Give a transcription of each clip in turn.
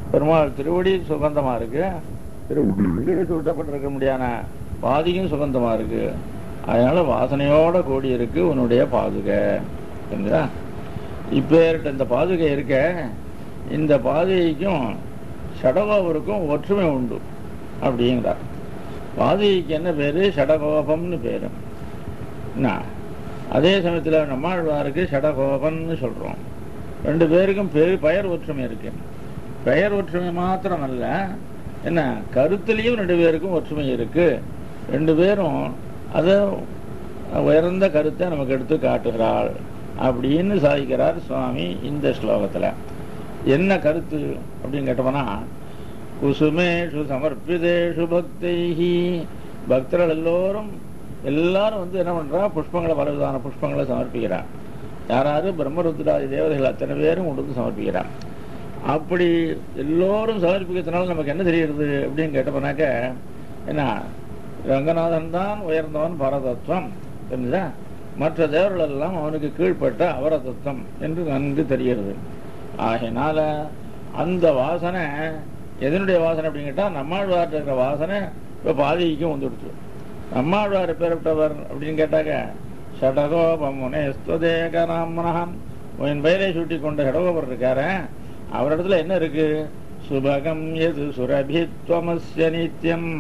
பெருமாள் திருவடி சுகந்தமா இருக்கு திருவடி சூட்டப்பட்டிருக்க முடியாத பாதியும் சுகந்தமா இருக்கு அதனால வாசனையோட கூடி இருக்கு உன்னுடைய பாதுகை சரிங்களா இப்பேர்கிட்ட இந்த பாதுகை இருக்க இந்த பாதுகைக்கும் ஷடகோபருக்கும் ஒற்றுமை உண்டு அப்படிங்கிறார் பாதுகைக்கு என்ன பேரு ஷடகோபம்னு பேரு என்ன அதே சமயத்தில் நம்மாழ்வாருக்கு ஷடகோபன்னு சொல்றோம் ரெண்டு பேருக்கும் பேரு பெயர் ஒற்றுமை இருக்கு பெயர் ஒற்றுமை மாத்திரமல்ல என்ன கருத்துலேயும் ரெண்டு பேருக்கும் ஒற்றுமை இருக்கு ரெண்டு பேரும் அதை உயர்ந்த கருத்தை நமக்கு எடுத்து காட்டுகிறாள் அப்படின்னு சாதிக்கிறார் சுவாமி இந்த ஸ்லோகத்துல என்ன கருத்து அப்படின்னு கேட்டோம்னா குசுமேஷு சமர்ப்பிதேஷு பக்தைஹி பக்தர்கள் எல்லோரும் எல்லாரும் வந்து என்ன பண்றா புஷ்பங்களை பலவிதமான புஷ்பங்களை சமர்ப்பிக்கிறார் யாராரு பிரம்மருத்ராதி தேவதைகள் அத்தனை பேரும் கொண்டு வந்து சமர்ப்பிக்கிறார் அப்படி எல்லோரும் சமர்ப்பிக்கிறதுனால நமக்கு என்ன தெரிகிறது அப்படின்னு கேட்டப்பனாக்க என்ன ரங்கநாதன் தான் உயர்ந்தவன் பரதத்துவம் தெரிஞ்சுதா மற்ற தேவர்கள் எல்லாம் அவனுக்கு கீழ்ப்பட்ட அவரதத்துவம் என்று நன்கு தெரிகிறது ஆகையினால அந்த வாசனை எதனுடைய வாசனை அப்படின்னு கேட்டா நம்மாழ்வார்ட்ட இருக்கிற வாசனை இப்ப பாதிக்கும் வந்துடுச்சு நம்மாழ்வார் பேரப்பட்டவர் அப்படின்னு கேட்டாக்க ஷடகோபமுனே ஸ்துதேகராமனகம் உன் பெயரை சுட்டி கொண்ட ஷடகோபர் இருக்காரு அவரிடத்துல என்ன இருக்கு சுபகம் எது சுரபித்வமஸ்ய நித்தியம்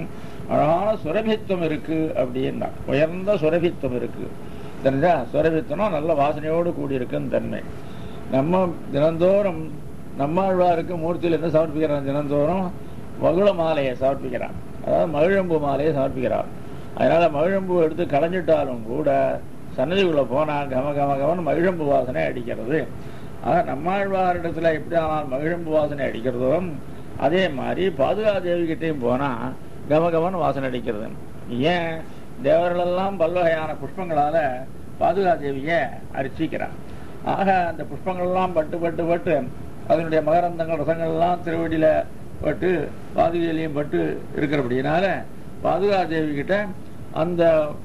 அழகான சுரபித்துவம் இருக்கு அப்படின்னா உயர்ந்த சுரபித்துவம் இருக்கு தெரிஞ்சா சுரபித்துவம்னா நல்ல வாசனையோடு கூடியிருக்குன்னு தன்மை நம்ம தினந்தோறும் நம்மாழ்வாருக்கு மூர்த்தியில் என்ன சமர்ப்பிக்கிறான் தினந்தோறும் மகுள மாலையை சமர்ப்பிக்கிறான் அதாவது மகிழம்பு மாலையை சமர்ப்பிக்கிறான் அதனால மகிழம்பு எடுத்து களைஞ்சிட்டாலும் கூட சன்னதிக்குள்ள போனா கம கம கமன் மகிழம்பு வாசனை அடிக்கிறது ஆக நம்மாழ்வாரிடத்துல எப்படி ஆனால் மகிழம்பு வாசனை அடிக்கிறதோ அதே மாதிரி பாதுகா தேவி கிட்டையும் போனா கமகமன் வாசனை அடிக்கிறது ஏன் தேவர்களெல்லாம் பல்வகையான புஷ்பங்களால பாதுகா தேவியை அர்ச்சிக்கிறான் ஆக அந்த புஷ்பங்கள்லாம் பட்டு பட்டு பட்டு அதனுடைய மகரந்தங்கள் ரசங்கள் எல்லாம் திருவடியில பட்டு பாதுகையிலையும் பட்டு இருக்கிறபடினால பாதுகா தேவி கிட்ட அந்த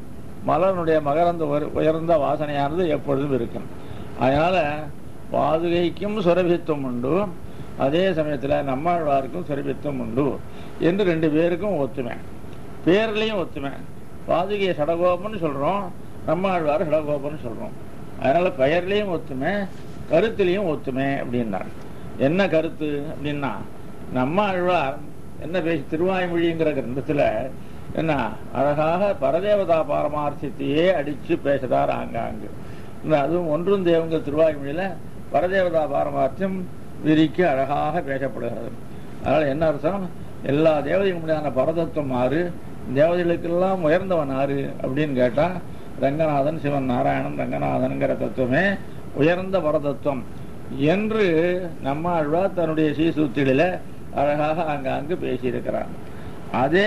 மலருடைய மகரந்த உயர்- உயர்ந்த வாசனையானது எப்பொழுதும் இருக்கும் அதனால பாதுகைக்கும் சுரபித்துவம் உண்டு அதே சமயத்துல நம்மாழ்வாருக்கும் சுரபித்துவம் உண்டு என்று ரெண்டு பேருக்கும் ஒத்துமை பேர்லயும் ஒத்துமை பாதுகையை சடகோபம்னு சொல்றோம் நம்மாழ்வார் சடகோபம்னு சொல்றோம் அதனால பெயர்லயும் ஒத்துமை கருத்திலையும் ஒத்துமை அப்படின்னார் என்ன கருத்து அப்படின்னா நம்ம ஆழ்வார் என்ன பேசி திருவாய்மொழிங்கிற கிரந்தத்துல என்ன அழகாக பரதேவதா பாரமார்த்தியத்தையே அடிச்சு பேசுறார் ஆங்காங்கு இந்த அதுவும் ஒன்றும் தேவங்க திருவாய்மொழியில பரதேவதா பாரமார்த்தியம் விரிக்கு அழகாக பேசப்படுகிறது அதனால என்ன அர்த்தம் எல்லா தேவதையும் முடியான பரதத்துவம் ஆறு தேவதைகளுக்கெல்லாம் உயர்ந்தவன் ஆறு அப்படின்னு கேட்டா ரங்கநாதன் சிவன் நாராயணன் ரங்கநாதன்கிற தத்துவமே உயர்ந்த பரதத்துவம் என்று நம்மாழ்வார் தன்னுடைய சீசூத்தில அழகாக அங்காங்கு பேசியிருக்கிறார் அதே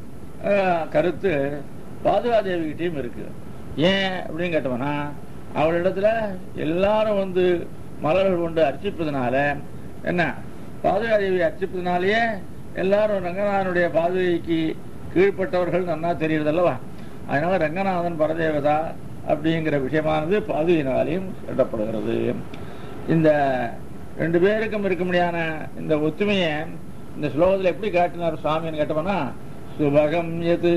அஹ், கருத்து பாதுகாதேவிகிட்டையும் இருக்கு ஏன் அப்படின்னு கேட்டோம்னா அவளிடத்துல எல்லாரும் வந்து மலர்கள் கொண்டு அர்ச்சிப்பதனால என்ன பாதுகாதேவி அர்ச்சிப்பதனாலேயே எல்லாரும் ரங்கநாதனுடைய பாதுகைக்கு கீழ்ப்பட்டவர்கள் நன்னா தெரியுது அல்லவா அதனால ரங்கநாதன் பரதேவதா அப்படிங்கிற விஷயமானது பாதுகையினாலையும் சொல்லப்படுகிறது இந்த ரெண்டு பேருக்கும் இருக்க முடியாத இந்த ஒத்துமையை இந்த ஸ்லோகத்துல எப்படி காட்டினார் சுவாமின்னு கேட்டோம்னா சுபகம் எது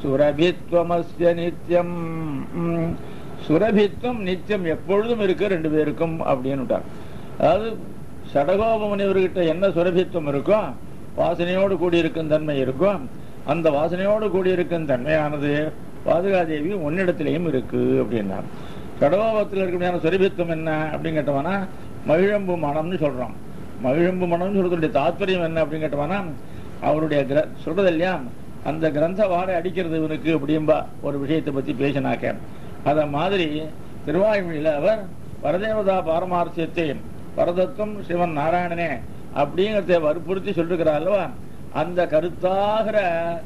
சுரபித்வமஸ்ய நித்தியம் ம், சுரபித்வம் நித்தியம் எப்பொழுதும் இருக்கு ரெண்டு பேருக்கும் அப்படின்னு விட்டார் அதாவது சடகோப முனிவர்கிட்ட என்ன சுரபித்துவம் இருக்கோ வாசனையோடு கூடியிருக்கும் தன்மை இருக்கும் அந்த வாசனையோடு கூடியிருக்கும் தன்மையானது பாதுகாதேவி உன்னிடத்திலையும் இருக்கு அப்படின்னார் கடகோபத்தில் இருக்கக்கூடிய சுரபித்துவம் என்ன அப்படின்னு கேட்டோம்னா மகிழம்பு மனம்னு சொல்றோம் மகிழம்பு மனம்னு சொல்றதுடைய தாத்பரியம் என்ன அப்படின்னு கேட்டோம்னா அவருடைய கிர சொல்றது இல்லையா அந்த கிரந்த வாடை அடிக்கிறது இவனுக்கு அப்படிம்பா ஒரு விஷயத்தை பத்தி பேசினாக்க அத மாதிரி திருவாய்மொழியில அவர் பரதேவதா பாரமார்த்தியத்தை பரதத்துவம் சிவன் நாராயணனே அப்படிங்கறத வற்புறுத்தி சொல்லிருக்கிறார் அல்லவா அந்த கருத்தாகிற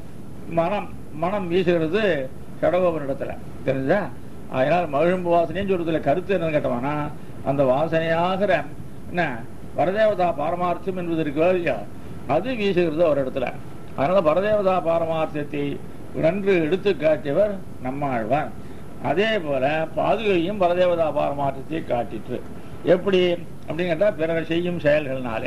மனம் மனம் வீசுகிறது கடகோபனிடத்துல தெரிஞ்சா அதனால் மகிழும்பு வாசனையும் சொல்றதுல கருத்து என்னன்னு கேட்டோம்னா அந்த வாசனையாகிற என்ன பரதேவதா பாரமார்த்தியம் என்பது இருக்கோ இல்லையா அது வீசுகிறது ஒரு இடத்துல அதனால பரதேவதா பாரமார்த்தியத்தை நன்று எடுத்து காட்டியவர் நம்மாழ்வார் அதே போல பாதுகையும் பரதேவதா பாரமார்த்தத்தை காட்டிற்று எப்படி அப்படின்னு கேட்டா பிறர் செய்யும் செயல்கள்னாலே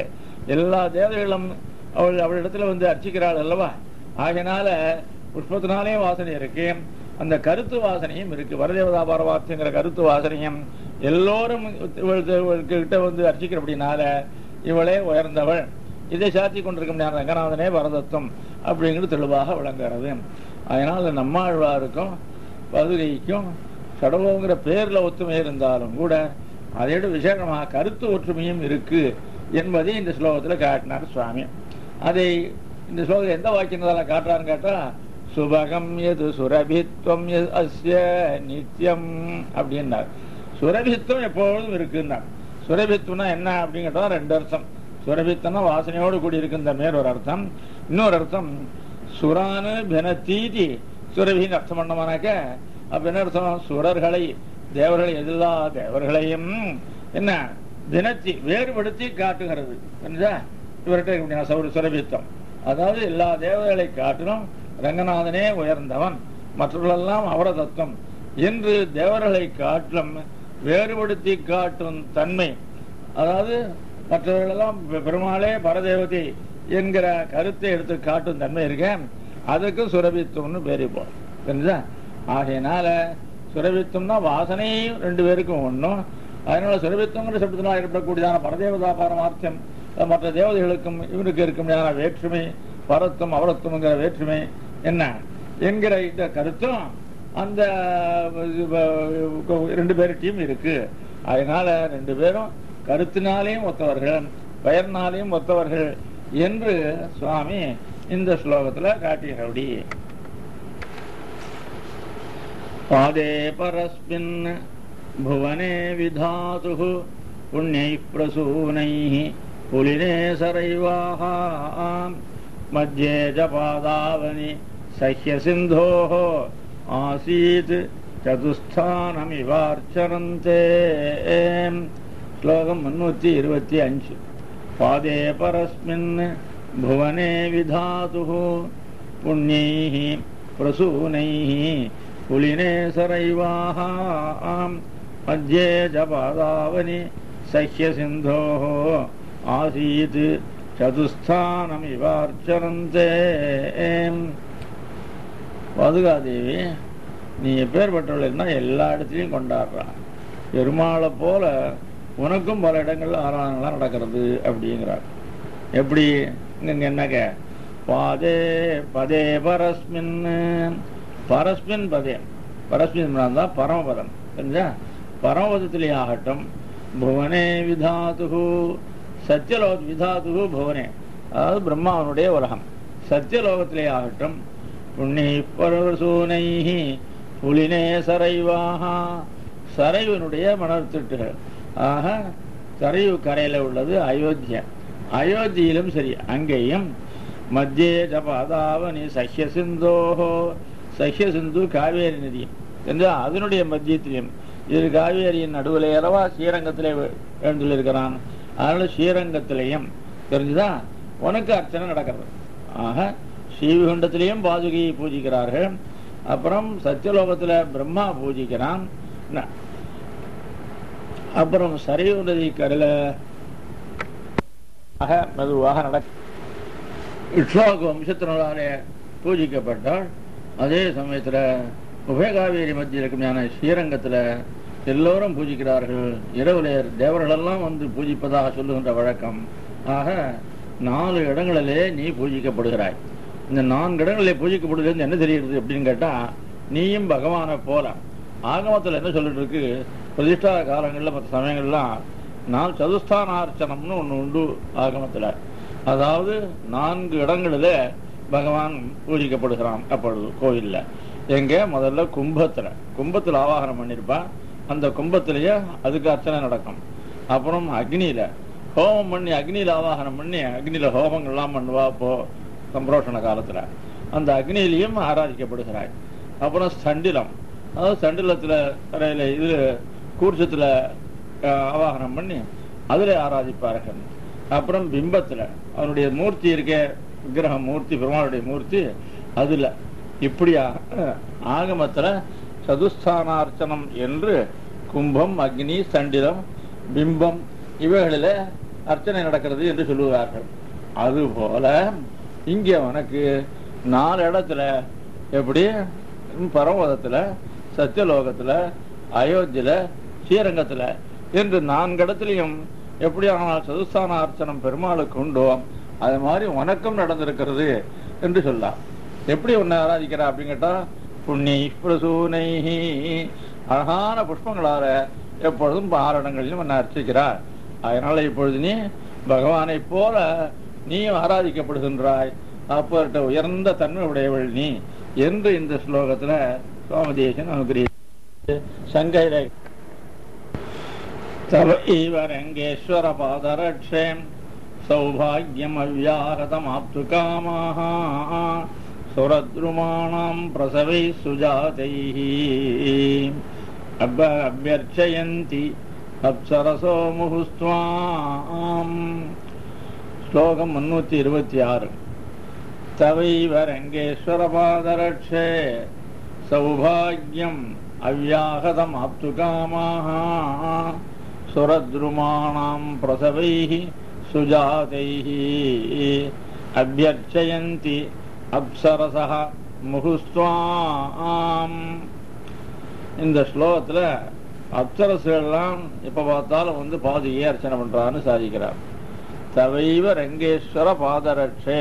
எல்லா தேவதைகளும் அவள் அவளிடத்துல வந்து அர்ச்சிக்கிறாள் அல்லவா ஆகையினால புஷ்பத்தினாலே வாசனை இருக்கு அந்த கருத்து வாசனையும் இருக்கு வரதேவதா பரவார்த்திங்கிற கருத்து வாசனையும் எல்லோரும் இவள் இவள் கிட்ட வந்து அர்ச்சிக்கிறபடினால இவளே உயர்ந்தவள் இதை சாத்தி கொண்டிருக்கும் ரங்கநாதனே பரதத்துவம் அப்படிங்கிறது தெளிவாக விளங்குகிறது அதனால நம்மாழ்வாருக்கும் பதுகைக்கும் சடவோங்கிற பேர்ல ஒத்துமை இருந்தாலும் கூட அதையோட விசேஷமாக கருத்து ஒற்றுமையும் இருக்கு என்பதை இந்த ஸ்லோகத்துல காட்டினார் சுவாமி அதை இந்த ஸ்லோகம் எந்த வாக்கியத்தால காட்டுறான்னு கேட்டா சுபகம் எது சுரபித்வம் எது அஸ்ய நித்தியம் அப்படின்னார் சுரபித்வம் எப்பொழுதும் இருக்குன்னார் சுரபித்துவம்னா என்ன அப்படின்னு கேட்டா ரெண்டு அர்த்தம் சுரபித்தம்னா வாசனையோடு கூடி இருக்கின்ற மேல் ஒரு அர்த்தம் இன்னொரு அர்த்தம் சுரானு பெனத்தீதி சுரபின்னு அர்த்தம் பண்ணமானாக்க அப்ப என்ன அர்த்தம் சுரர்களை தேவர்களை எல்லா தேவர்களையும் என்ன தினத்தி வேறுபடுத்தி காட்டுகிறது புரியுதா? இவர்கிட்ட இருக்க முடியாது சௌர சுரபித்தம் அதாவது எல்லா தேவர்களை காட்டிலும் ரங்கநாதனே உயர்ந்தவன் மற்றவர்களெல்லாம் அவர தத்துவம் என்று தேவர்களை காட்டிலும் வேறுபடுத்தி காட்டும் தன்மை அதாவது மற்றவர்களெல்லாம் பெ- பெருமாளே பரதேவதை என்கிற கருத்தை எடுத்து காட்டும் தன்மை இருக்கேன் அதுக்கு சுரபித்துவம்னு பேர் இப்போ புரியுதா ஆகையினால சுரபித்துவம்னா வாசனையும் ரெண்டு பேருக்கும் ஒண்ணும் அதனால சுரபித்துவங்கிற சப்தத்தினால் ஏற்படக்கூடியதான பரதேவதா பாரமார்த்தியம் அஹ் மற்ற தேவதைகளுக்கும் இவனுக்கு இருக்கும் வேற்றுமை பரத்துவம் அவரத்துவங்கிற வேற்றுமை என்ன என்கிற இந்த கருத்தும் அந்த அஹ், ரெண்டு பேர்கிட்டயும் இருக்கு அதனால ரெண்டு பேரும் கருத்தினாலேயும் ஒத்தவர்கள் பெயர்னாலேயும் ஒத்தவர்கள் என்று சுவாமி இந்த ஸ்லோகத்துல காட்டுகிறபடி பாதே பரஸ்மின் புவனே விதாதுः புண்ணியைः பிரசூனைः புலினே சரைவாः मध्ये च पादावनि सह्यसिन्धोः आसीत् चतुस्थानमिवार्चरन्ते श्लोकम् मुन्नूति இருபத்தி அஞ்சு பாதே பரஸ்மின் புவனே விதாதுः புண்ணியைः प्रसूनैः पुलिने सरैवाः मध्ये च पादावनि सह्यसिन्धोः आसीत् சதுஸ்தானமிவார்ச்சரந்தே பாதுகாதேவி நீ எப்பேற்பட்டவள்னா எல்லா இடத்துலையும் கொண்டாடுறா பெருமாளை போல உனக்கும் பல இடங்கள்ல ஆராதனைலாம் நடக்கிறது அப்படிங்கிறார் எப்படி இங்க என்னங்க பாதே பதே பரஸ்மின் பரஸ்மின் பதே பரஸ்மின் தான் பரமபதம் தெரிஞ்சா பரமபதத்திலே ஆகட்டும் புவனே விதாதுகு சத்தியலோக விதாது புவனே அதாவது பிரம்மாவனுடைய உலகம் சத்தியலோகத்திலே ஆகட்டும் புண்ணி பரவசூனை புலினே சரைவாக சரைவனுடைய மணர்த்திட்டுகள் ஆக சரைவு கரையில உள்ளது அயோத்தியா அயோத்தியிலும் சரி அங்கேயும் மத்தியே ஜபாதாவனி சஹ்ய சிந்தோஹோ சஹ்ய சிந்து காவேரி நதி என்று அதனுடைய மத்தியத்திலும் இது காவேரியின் நடுவிலே அல்லவா ஸ்ரீரங்கத்திலே எழுந்துள்ளிருக்கிறான் அதனால ஸ்ரீரங்கத்திலையும் தெரிஞ்சுதா உனக்கு அர்ச்சனை நடக்கிறது ஆக ஸ்ரீவிகுண்டத்திலையும் பாதுகையை பூஜிக்கிறார்கள் அப்புறம் சத்தியலோகத்துல பிரம்மா பூஜிக்கிறான் ந- அப்புறம் சரையு நதி கரையில ஆக மெதுவாக நடக்க இக்ஷாகு வம்சத்தினராலே பூஜிக்கப்பட்டால் அதே சமயத்துல உபயகாவேரி மத்தியில் இருக்கும் ஞான ஸ்ரீரங்கத்துல எல்லோரும் பூஜிக்கிறார்கள் இரவுல தேவர்களெல்லாம் வந்து பூஜிப்பதாக சொல்லுகின்ற வழக்கம் ஆக நாலு இடங்களிலே நீ பூஜிக்கப்படுகிறாய் இந்த நான்கு இடங்களிலே பூஜிக்கப்படுகிறது என்ன தெரியுது அப்படின்னு கேட்டா நீயும் பகவானை போல ஆகமத்துல என்ன சொல்லிட்டு இருக்கு பிரதிஷ்டா காலங்கள்ல மற்ற சமயங்கள்லாம் நான் சதுஸ்தானார்ச்சனம்னு ஒண்ணு உண்டு ஆகமத்துல அதாவது நான்கு இடங்களில பகவான் பூஜிக்கப்படுகிறான் அப்பொழுது கோயில்ல எங்க முதல்ல கும்பத்துல கும்பத்துல ஆவாகனம் பண்ணிருப்பான் அந்த கும்பத்திலேயே அதுக்கு அர்ச்சனை நடக்கும் அப்புறம் அக்னியில ஹோமம் பண்ணி அக்னியில ஆவாகனம் பண்ணி அக்னியில ஹோமங்கள்லாம் பண்ணுவா அப்போ சம்பரோஷண காலத்துல அந்த அக்னியிலையும் ஆராதிக்கப்படுகிறாய் அப்புறம் சண்டிலம் அதாவது சண்டிலத்துல தரையில இது கூர்ச்சத்துல அஹ், ஆவாகனம் பண்ணி அதுல ஆராதிப்பார்கள் அப்புறம் பிம்பத்துல அவனுடைய மூர்த்தி இருக்க விக்கிரகம் மூர்த்தி பெருமாளுடைய மூர்த்தி அதுல இப்படியாக ஆகமத்துல சதுஸ்தானார்ச்சனம் என்று கும்பம் அக்னி சண்டிலம் பிம்பம் இவைகளில அர்ச்சனை நடக்கிறது என்று சொல்லுவார்கள் அதுபோல இங்க உனக்கு நாலு இடத்துல எப்படி ம், பரமபதத்துல சத்தியலோகத்துல அயோத்தியில ஸ்ரீரங்கத்துல என்று நான்கு இடத்துலையும் எப்படி ஆனால் சதுஸ்தான அர்ச்சனம் பெருமாளுக்கு உண்டோ அது மாதிரி உனக்கும் நடந்திருக்கிறது என்று சொல்லலாம் எப்படி உன்னை ஆராதிக்கிறா அப்படின்னு கேட்டா புண்ணி பிரசூனை அழகான புஷ்பங்களால எப்பொழுதும் ஆரணங்களிலும் உன்னை அர்ச்சிக்கிறார் அதனால இப்பொழுது நீ பகவானை போல நீயும் ஆராதிக்கப்படுகின்றாய் அப்பட்ட உயர்ந்த தன்மை உடையவள் நீ என்று இந்த ஸ்லோகத்துல சுவாமி தேசன் நமக்கு சங்கையில तव एव रङ्गेश्वर पादरक्षेम् सौभाग्यमव्याहतमाप्तु कामाः सुरद्रुमाणाम् प्रसवैः सुजातैः अभ अभ्यर्चयन्ति अप्सरसो मुहुस्त्वाम् श्लोकम् मुन्नूति இருபத்தி ஆறு तवैव रङ्गेश्वरपादरक्षे सौभाग्यम् अव्याहतमाप्तु कामाः सुरद्रुमाणाम् प्रसवैः सुजातैः अभ्यर्चयन्ति अप्सरसः முகுஸ்வாம் இந்த ஸ்லோகத்துல அப்சரசுகள்லாம் எப்ப பார்த்தாலும் வந்து பாதியை அர்ச்சனை பண்றான்னு சாதிக்கிறார் தவைவ ரங்கேஸ்வர பாதரட்சே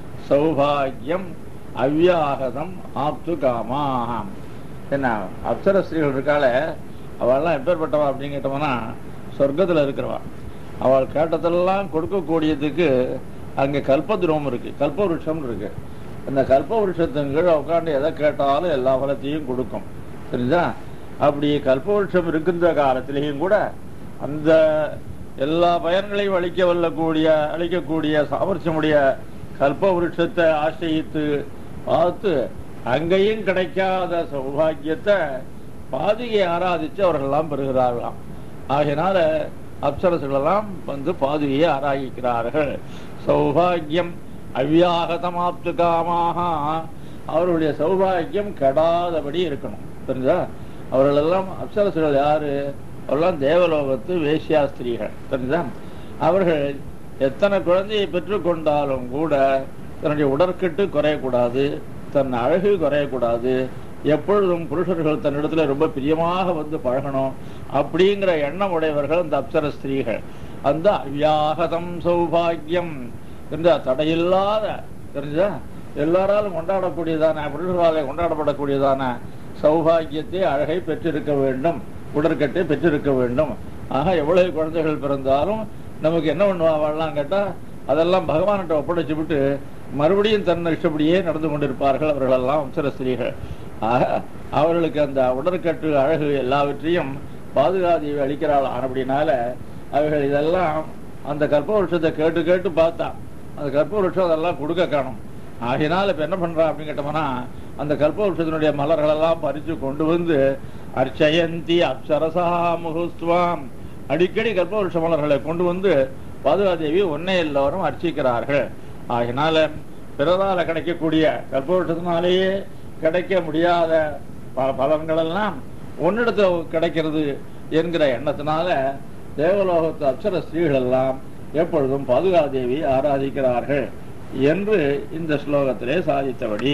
சௌபாகியம் அவ்யாகதம் ஆப்து காமாம் என்ன அப்சர ஸ்திரீகள் இருக்காள அவள்லாம் எப்பேற்பட்டவா அப்படின்னு கேட்டோம்னா சொர்க்கத்துல இருக்கிறவா அவள் கேட்டதெல்லாம் கொடுக்கக்கூடியதுக்கு அங்க கல்பத்ரோம் இருக்கு கல்ப விருட்சம் இருக்கு அந்த கல்ப விருட்சத்தின் கீழே உட்காந்து எதை கேட்டாலும் எல்லா பலத்தையும் கொடுக்கும் சரிதா அப்படி கல்ப விருட்சம் இருக்கின்ற காலத்திலேயும் கூட அந்த எல்லா பயன்களையும் அளிக்க வல்லக்கூடிய அளிக்கக்கூடிய சாமர்த்தியமுடைய கல்ப விருட்சத்தை ஆசிரியித்து பார்த்து அங்கேயும் கிடைக்காத சௌபாகியத்தை பாதிகை ஆராதிச்சு அவர்கள் எல்லாம் பெறுகிறார்களாம் ஆகையினால அப்சரசுகள் எல்லாம் வந்து பாதுகையை ஆராதிக்கிறார்கள் சௌபாகியம் அவ்யாகதமாப்து காமாக அவர்களுடைய சௌபாகியம் கெடாதபடி இருக்கணும் தெரிஞ்சா அவர்கள் எல்லாம் அப்சரசுகள் யாரு அவர்கள்லாம் தேவலோகத்து வேசியாஸ்திரிகள் தெரிஞ்சா அவர்கள் எத்தனை குழந்தையை பெற்றுக்கொண்டாலும் கூட தன்னுடைய உடற்கட்டு குறையக்கூடாது தன் அழகு குறையக்கூடாது எப்பொழுதும் புருஷர்கள் தன்னிடத்துல ரொம்ப பிரியமாக வந்து பழகணும் அப்படிங்கிற எண்ணம் உடையவர்கள் அந்த அப்சர ஸ்திரீகள் அந்த அவ்யாகதம் சௌபாகியம் என்ற தடையில்லாத தெரிஞ்சா எல்லாராலும் கொண்டாடக்கூடியதான புருஷர்களாலே கொண்டாடப்படக்கூடியதான சௌபாகியத்தை அழகை பெற்றிருக்க வேண்டும் உடற்கட்டை பெற்றிருக்க வேண்டும் ஆக எவ்வளவு குழந்தைகள் பிறந்தாலும் நமக்கு என்ன பண்ணுவாங்கலாம் கேட்டா அதெல்லாம் பகவான்கிட்ட ஒப்படைச்சு விட்டு மறுபடியும் தன் இஷ்டப்படியே நடந்து கொண்டிருப்பார்கள் அவர்களெல்லாம் வம்சர ஸ்திரீகள் ஆக அவர்களுக்கு அந்த உடற்கட்டு அழகு எல்லாவற்றையும் பாதுகாதி அளிக்கிறாள் ஆனபடினால அவர்கள் இதெல்லாம் அந்த கற்ப வருஷத்தை கேட்டு கேட்டு பார்த்தா அந்த கற்ப வருஷம் அதெல்லாம் கொடுக்க காணும் ஆகினால் இப்ப என்ன பண்றா அப்படின்னு கேட்டோம்னா அந்த கல்ப வருஷத்தினுடைய மலர்கள் எல்லாம் பறித்து கொண்டு வந்து அர்ச்சயந்தி அப்சரசா முகுஸ்துவாம் அடிக்கடி கல்ப வருஷ மலர்களை கொண்டு வந்து பாதுகாதேவி ஒன்னே எல்லோரும் அர்ச்சிக்கிறார்கள் ஆகினால பிறரால கிடைக்கக்கூடிய கல்ப வருஷத்தினாலேயே கிடைக்க முடியாத ப- பலன்கள் எல்லாம் ஒன்னிடத்துல கிடைக்கிறது என்கிற எண்ணத்தினால தேவலோகத்து அப்சர ஸ்திரீகள் எல்லாம் எப்பொழுதும் பாதுகாதேவி ஆராதிக்கிறார்கள் என்று இந்த ஸ்லோகத்திலே சாதித்தபடி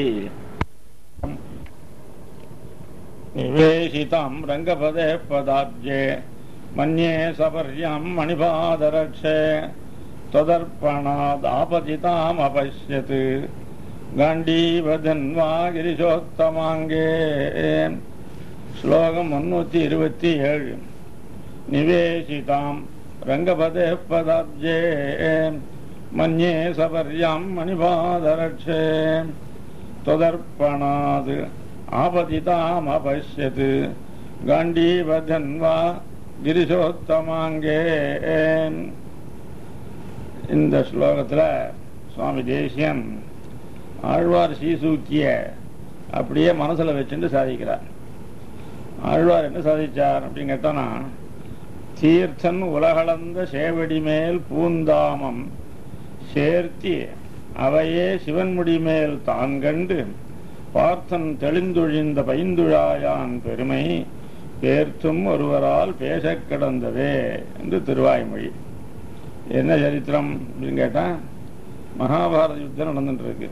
நிவேசிதாம் ரங்கபதே பதாப்ஜே மன்யே சபர்யாம் மணிபாதரட்சே त्वदर्पणादापतिताम् अपश्यत् காண்டீவதன்வா கிரிசோத்தமாங்கே ஸ்லோகம் முன்னூத்தி இருபத்தி ஏழு நிவேசிதாம் ரங்கபதே பதாப்ஜே மன்யே சபர்யாம் மணிபாதரட்சே त्वदर्पणात् आपतिताम् अपश्यत् காண்டீவதன்வா கிரிசோத்தமாங்கே இந்த ஸ்லோகத்துல சுவாமி தேசியம் ஆழ்வார் சீசூக்கிய அப்படியே மனசுல வச்சுட்டு சாதிக்கிறார் ஆழ்வார் என்ன சாதிச்சார் அப்படின்னு கேட்டோம்னா தீர்த்தன் உலகளந்த சேவடி மேல் பூந்தாமம் சேர்த்தி அவையே சிவன்முடி மேல் தான் கண்டு பார்த்தன் தெளிந்தொழிந்த பைந்துழாயான் பெருமை பேர்த்தும் ஒருவரால் பேசக் கிடந்ததே என்று திருவாய்மொழி என்ன சரித்திரம் அப்படின்னு கேட்டா மகாபாரத யுத்தம் நடந்துட்டு இருக்கு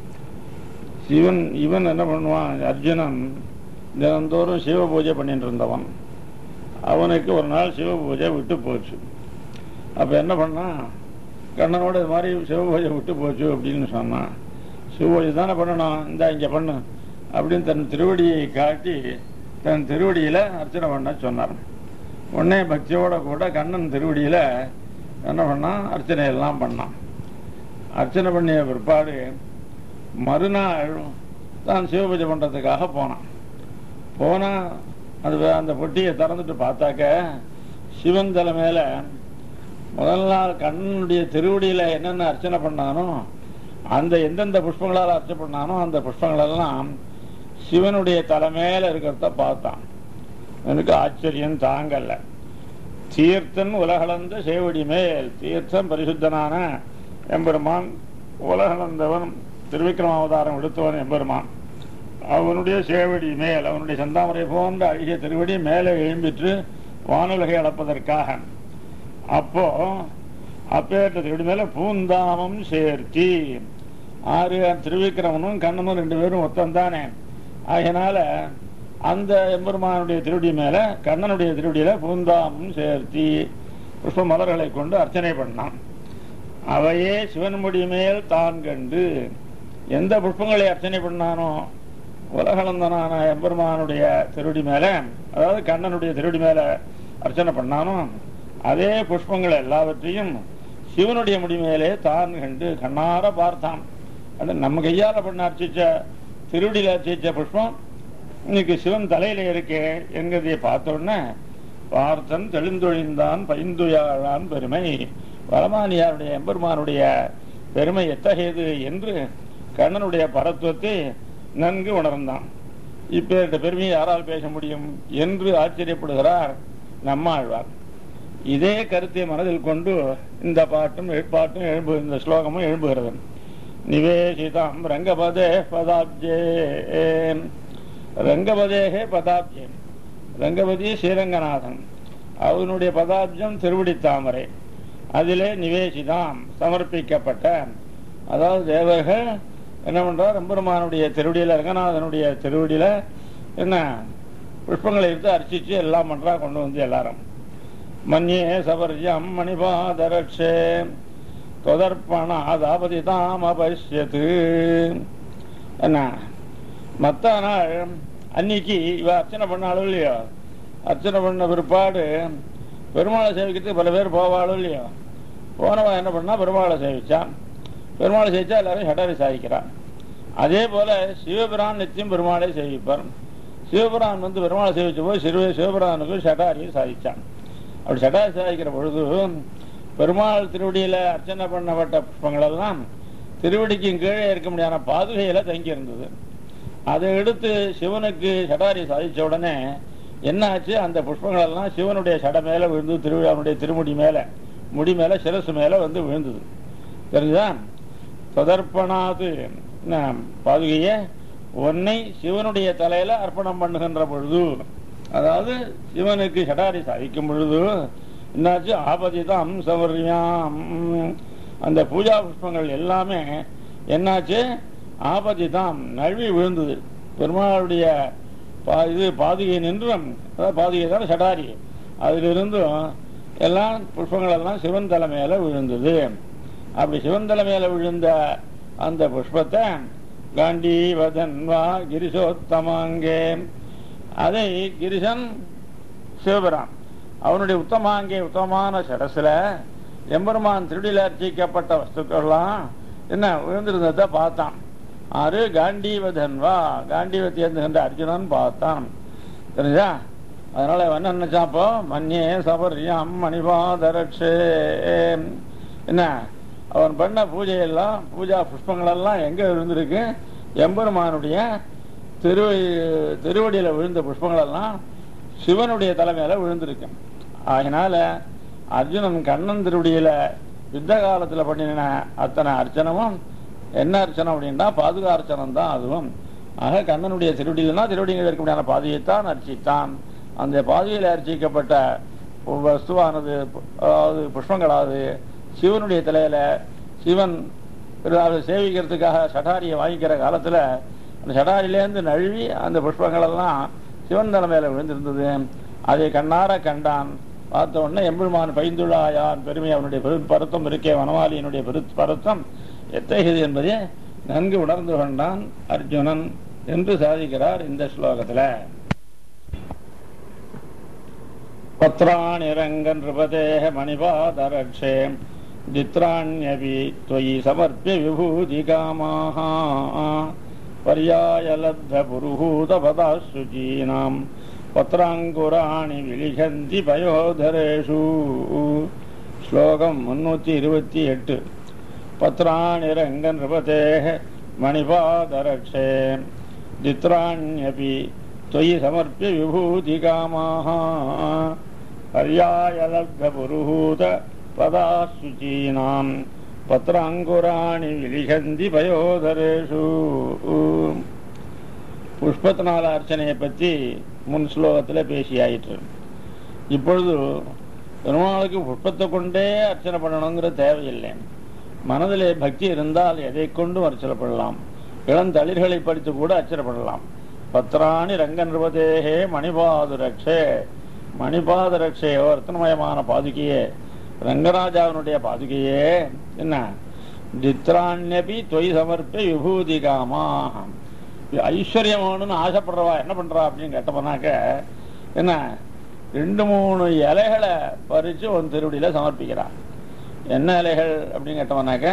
சிவன் இவன் என்ன பண்ணுவான் அர்ஜுனன் தினந்தோறும் சிவ பூஜை பண்ணிட்டு இருந்தவன் அவனுக்கு ஒரு நாள் சிவ பூஜை விட்டு போச்சு அப்ப என்ன பண்ணான் கண்ணனோட இது மாதிரி சிவ பூஜை விட்டு போச்சு அப்படின்னு சொன்னான் சிவ பூஜை தானே பண்ணணும் இந்தா இங்க பண்ணு அப்படின்னு தன் திருவடியை காட்டி தன் திருவடியில அர்ச்சனை பண்ண சொன்னார் உடனே பக்தியோட கூட கண்ணன் திருவடியில என்ன பண்ணான் அர்ச்சனை எல்லாம் பண்ணான் அர்ச்சனை பண்ணிய பிற்பாடு மறுநாள் தான் சிவபூஜை பண்றதுக்காக போனான் போனா அது வே- அந்த பொட்டியை திறந்துட்டு பார்த்தாக்க சிவன் தலை மேல முதல் நாள் கண்ணனுடைய திருவடியில என்னென்ன அர்ச்சனை பண்ணானோ அந்த எந்தெந்த புஷ்பங்களால் அர்ச்சனை பண்ணானோ அந்த புஷ்பங்களெல்லாம் சிவனுடைய தலை மேல இருக்கிறத பார்த்தான் எனக்கு ஆச்சரியம் தாங்கல்ல தீர்த்தன் உலகளந்த சேவடி மேல் தீர்த்தம் பரிசுத்தனான எம்பெருமான் உலகளந்தவன் திருவிக்ரமாவதாரம் எடுத்தவன் எம்பெருமான் அவனுடைய சேவடி மேல் அவனுடைய செந்தாமரை போன்ற அழகிய திருவடி மேலே எழும்பிற்று வானுலகை அளப்பதற்காக அப்போ அப்பேற்ற திருவடி மேல பூந்தாமம் சேர்த்தி ஆறு திருவிக்கிரமனும் கண்ணனும் ரெண்டு பேரும் ஒத்தந்தானே ஆகையினால அந்த எம்பெருமானுடைய திருவடி மேல கண்ணனுடைய திருவடியில பூந்தாமம் சேர்த்தி புஷ்ப மலர்களை கொண்டு அர்ச்சனை பண்ணான் அவையே சிவன்முடி மேல் தான் கண்டு எந்த புஷ்பங்களை அர்ச்சனை பண்ணானோ உலகளந்தனான எம்பெருமானுடைய திருவடி மேல அதாவது கண்ணனுடைய திருவடி மேல அர்ச்சனை பண்ணானோ அதே புஷ்பங்கள் எல்லாவற்றையும் சிவனுடைய முடி மேலே தான் கண்டு கண்ணார பார்த்தான் அது நம்ம கையால பண்ண அர்ச்சிச்ச திருவடியில அர்ச்சிச்ச புஷ்பம் இன்னைக்கு சிவன் தலையில இருக்கே என்கிறதை பார்த்த உடனே பார்த்தன் தெளிந்தொழிந்தான் பைந்துயாழான் பெருமை வளமானியாருடைய எம்பெருமானுடைய பெருமை எத்தகையது என்று கண்ணனுடைய பரத்துவத்தை நன்கு உணர்ந்தான் இப்பேற்ற பெருமையை யாரால் பேச முடியும் என்று ஆச்சரியப்படுகிறார் நம்மாழ்வார் இதே கருத்தை மனதில் கொண்டு இந்த பாட்டும் பாட்டும் எழும்பு இந்த ஸ்லோகமும் எழும்புகிறது நிவேசிதாம் ரங்கபதே பதாப்ஜே ரங்கபதேகே பதாப்ஜே ரங்கபதி ஸ்ரீரங்கநாதன் அவனுடைய பதாப்ஜம் திருவடி தாமரை அதிலே நிவேசிதாம் சமர்ப்பிக்கப்பட்ட அதாவது தேவர்கள் என்ன பண்றார் எம்பெருமானுடைய திருவடியில ரங்கநாதனுடைய திருவடியில என்ன புஷ்பங்களை எடுத்து அர்ச்சிச்சு எல்லாம் பண்றா கொண்டு வந்து எல்லாரும் மன்யே சபர்யம் மணிபாதரட்சே தொதர்ப்பணாதாபதி தாம் அபஷ்யத்து என்ன மத்த நாள் அன்னைக்கு இவ அர்ச்சனை பண்ணாலும் இல்லையோ அர்ச்சனை பண்ண பிற்பாடு பெருமாளை சேவிக்கிறதுக்கு பல பேர் போவாளும் இல்லையோ போனவன் என்ன பண்ணா பெருமாளை சேவிச்சான் பெருமாளை சேவிச்சா எல்லாரும் ஷட்டாரி சாதிக்கிறான் அதே போல சிவபிரான் நித்தியம் பெருமாளை சேவிப்பார் சிவபிரான் வந்து பெருமாளை சேவிச்ச போது சிறுவ சிவபிரானுக்கு ஷட்டாரியை சாதிச்சான் அப்படி ஷட்டாரி சாதிக்கிற பொழுது பெருமாள் திருவடியில அர்ச்சனை பண்ணப்பட்ட புஷ்பங்கள் எல்லாம் திருவடிக்கு கீழே இருக்க முடியாத பாதுகையில தங்கி இருந்தது அதை எடுத்து சிவனுக்கு ஷடாரி சாதிச்ச உடனே என்ன ஆச்சு அந்த புஷ்பங்கள் எல்லாம் சிவனுடைய சட மேல விழுந்து திருவிழாவுடைய திருமுடி மேல முடி மேல சிரசு மேல வந்து விழுந்தது தெரிஞ்சுதா தொடர்ப்பணாது பாதுகைய உன்னை சிவனுடைய தலையில அர்ப்பணம் பண்ணுகின்ற பொழுது அதாவது சிவனுக்கு ஷடாரி சாதிக்கும் பொழுது என்னாச்சு ஆபதிதம் சௌரியாம் அந்த பூஜா புஷ்பங்கள் எல்லாமே என்னாச்சு ஆபதிதம் நழுவி விழுந்தது பெருமாளுடைய பா- இது பாதுகை நின்றும் அதாவது பாதுகை தான் ஷடாரி அதிலிருந்தும் எல்லாம் புஷ்பங்கள் எல்லாம் சிவன் தலை மேல விழுந்தது அப்படி சிவன் தலை மேல விழுந்த அந்த புஷ்பத்தை காண்டீவதன் வா கிரிசோத்தமாங்கே அதை கிரிசன் சிவபிரான் அவனுடைய உத்தமாங்கே உத்தமமான சரசுல எம்பெருமான் திருடியில் அர்ச்சிக்கப்பட்ட வஸ்துக்கள்லாம் என்ன விழுந்திருந்ததை பார்த்தான் ஆறு காண்டீவதன்வா காண்டீவத்தை ஏந்துகின்ற அர்ஜுனன் பார்த்தான் தெரிஞ்சா அதனால அவன் என்ன நினைச்சாப்போ மன்னியே சபரியம் மணிபாதரட்சே என்ன அவன் பண்ண பூஜையெல்லாம் பூஜா புஷ்பங்கள் எல்லாம் எங்க இருந்திருக்கு எம்பெருமானுடைய திரு திருவடியில விழுந்த புஷ்பங்கள் எல்லாம் சிவனுடைய தலைமையில விழுந்திருக்கு அதனால அர்ஜுனன் கண்ணன் திருவடியில யுத்த காலத்துல பண்ணின அத்தனை அர்ச்சனமும் என்ன அர்ச்சனை அப்படின்னா பாதுகா அர்ச்சனம் தான் அதுவும் ஆக கண்ணனுடைய திருவடியில்னா திருவடியில் இருக்க முடியாத பாதையைத்தான் அர்ச்சித்தான் அந்த பாதையில் அர்ச்சிக்கப்பட்ட வஸ்துவானது அதாவது புஷ்பங்களாவது சிவனுடைய தலையில சிவன் அதை சேவிக்கிறதுக்காக சடாரியை வாங்கிக்கிற காலத்துல அந்த சடாரியிலேருந்து நழுவி அந்த புஷ்பங்கள் எல்லாம் சிவன் தலைமையில விழுந்திருந்தது அதை கண்ணார கண்டான் பார்த்த உடனே எம்பெருமான் பைந்துள்ளாயான் பெருமை அவனுடைய பெரு பருத்தம் இருக்கே வனவாளியினுடைய பெரு பருத்தம் எத்தகையது என்பதை நன்கு உணர்ந்து கொண்டான் அர்ஜுனன் என்று சாதிக்கிறார் இந்த ஸ்லோகத்துல பத்ராணிரங்கன் நிருபதேக மணிபாதரக்ஷே जित्राण्यपि त्वयि समर्प्य विभूतिकामाः पर्यायलब्धपुरुहूतपदाशुचीनाम् पत्राङ्कुराणि विलिखन्ति पयोधरेषु श्लोकम् मुन्नूति இருபத்தி எட்டு पत्राणिरङ्गनृपतेः मणिपादरक्षे चित्राण्यपि त्वयि समर्प्य विभूतिकामाः पर्यायलब्धपुरुहूत பதாசுச்சீனாம் பத்ராங்குராணி விலிகந்தி பயோதரேஷு புஷ்பத்தினால அர்ச்சனையை பற்றி முன் ஸ்லோகத்தில் பேசியாயிற்று இப்பொழுது பெருமாளுக்கு புஷ்பத்தை கொண்டே அர்ச்சனை பண்ணணுங்கிற தேவையில்லை மனதிலே பக்தி இருந்தால் எதை கொண்டும் அர்ச்சனை பண்ணலாம் இளந்தளிர்களை படித்து கூட அர்ச்சனை பண்ணலாம் பத்ராணி ரங்க நிருபதேகே மணிபாதுரக்ஷே மணிபாதரக்ஷே ரத்னமயமான பாதுகையே ரங்கராஜாவினுடைய பாதுகையே என்ன தித்ராண்யபி தொய் சமர்ப்ப விபூதி காமா ஐஸ்வர்யம் வேணும்னு ஆசைப்படுறவா என்ன பண்றா அப்படின்னு கேட்டப்பனாக்க என்ன ரெண்டு மூணு இலைகளை பறிச்சு உன் திருவடியில சமர்ப்பிக்கிறா என்ன இலைகள் அப்படின்னு கேட்டவனாக்க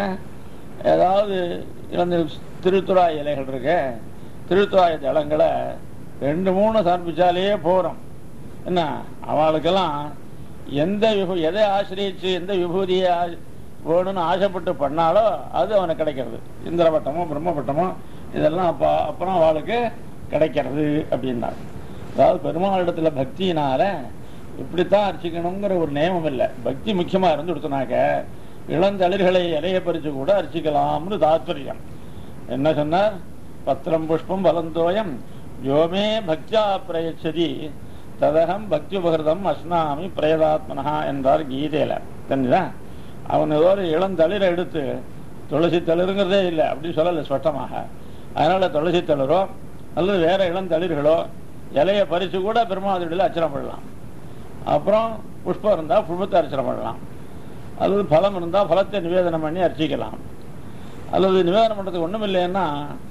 ஏதாவது இளந்த திருத்துறாய் இலைகள் இருக்க திருத்துறாய் தளங்களை ரெண்டு மூணு சமர்ப்பிச்சாலே போறோம் என்ன அவளுக்கெல்லாம் எந்த விபூ எதை ஆசிரியச்சு எந்த விபூதியை ஆ- வேணும்னு ஆசைப்பட்டு பண்ணாலோ அது அவனுக்கு கிடைக்கிறது இந்திரபட்டமோ பிரம்மபட்டமோ இதெல்லாம் அப்ப அப்புறம் அவளுக்கு கிடைக்கிறது அப்படின்னாங்க அதாவது பெருமாளிடத்துல பக்தியினால இப்படித்தான் அர்ச்சிக்கணுங்கிற ஒரு நியமம் இல்லை பக்தி முக்கியமா இருந்து கொடுத்தனாக்க இளந்தளிர்களை இலைய பறிச்சு கூட அர்ச்சிக்கலாம்னு தாத்பரியம் என்ன சொன்னார் பத்திரம் புஷ்பம் பலந்தோயம் யோமே பக்தியா பிரயச்சதி ததகம் பக்தி உபகிருதம் அஸ்னாமி பிரயதாத்மனா என்றார் கீதையில தெரிஞ்சுதா அவன் ஏதோ ஒரு இளந்தளிரை எடுத்து துளசி தளிருங்கிறதே இல்லை அப்படி சொல்லலை ஸ்பஷ்டமாக அதனால துளசி தளிரோ அல்லது வேற இளந்தளிர்களோ இலைய பறிச்சு கூட பெருமாதிரியில் அர்ச்சனை பண்ணலாம் அப்புறம் புஷ்பம் இருந்தா புஷ்பத்தை அர்ச்சனை பண்ணலாம் அல்லது பலம் இருந்தா பலத்தை நிவேதனம் பண்ணி அர்ச்சிக்கலாம் அல்லது நிவேதனம் பண்றதுக்கு ஒண்ணும் இல்லைன்னா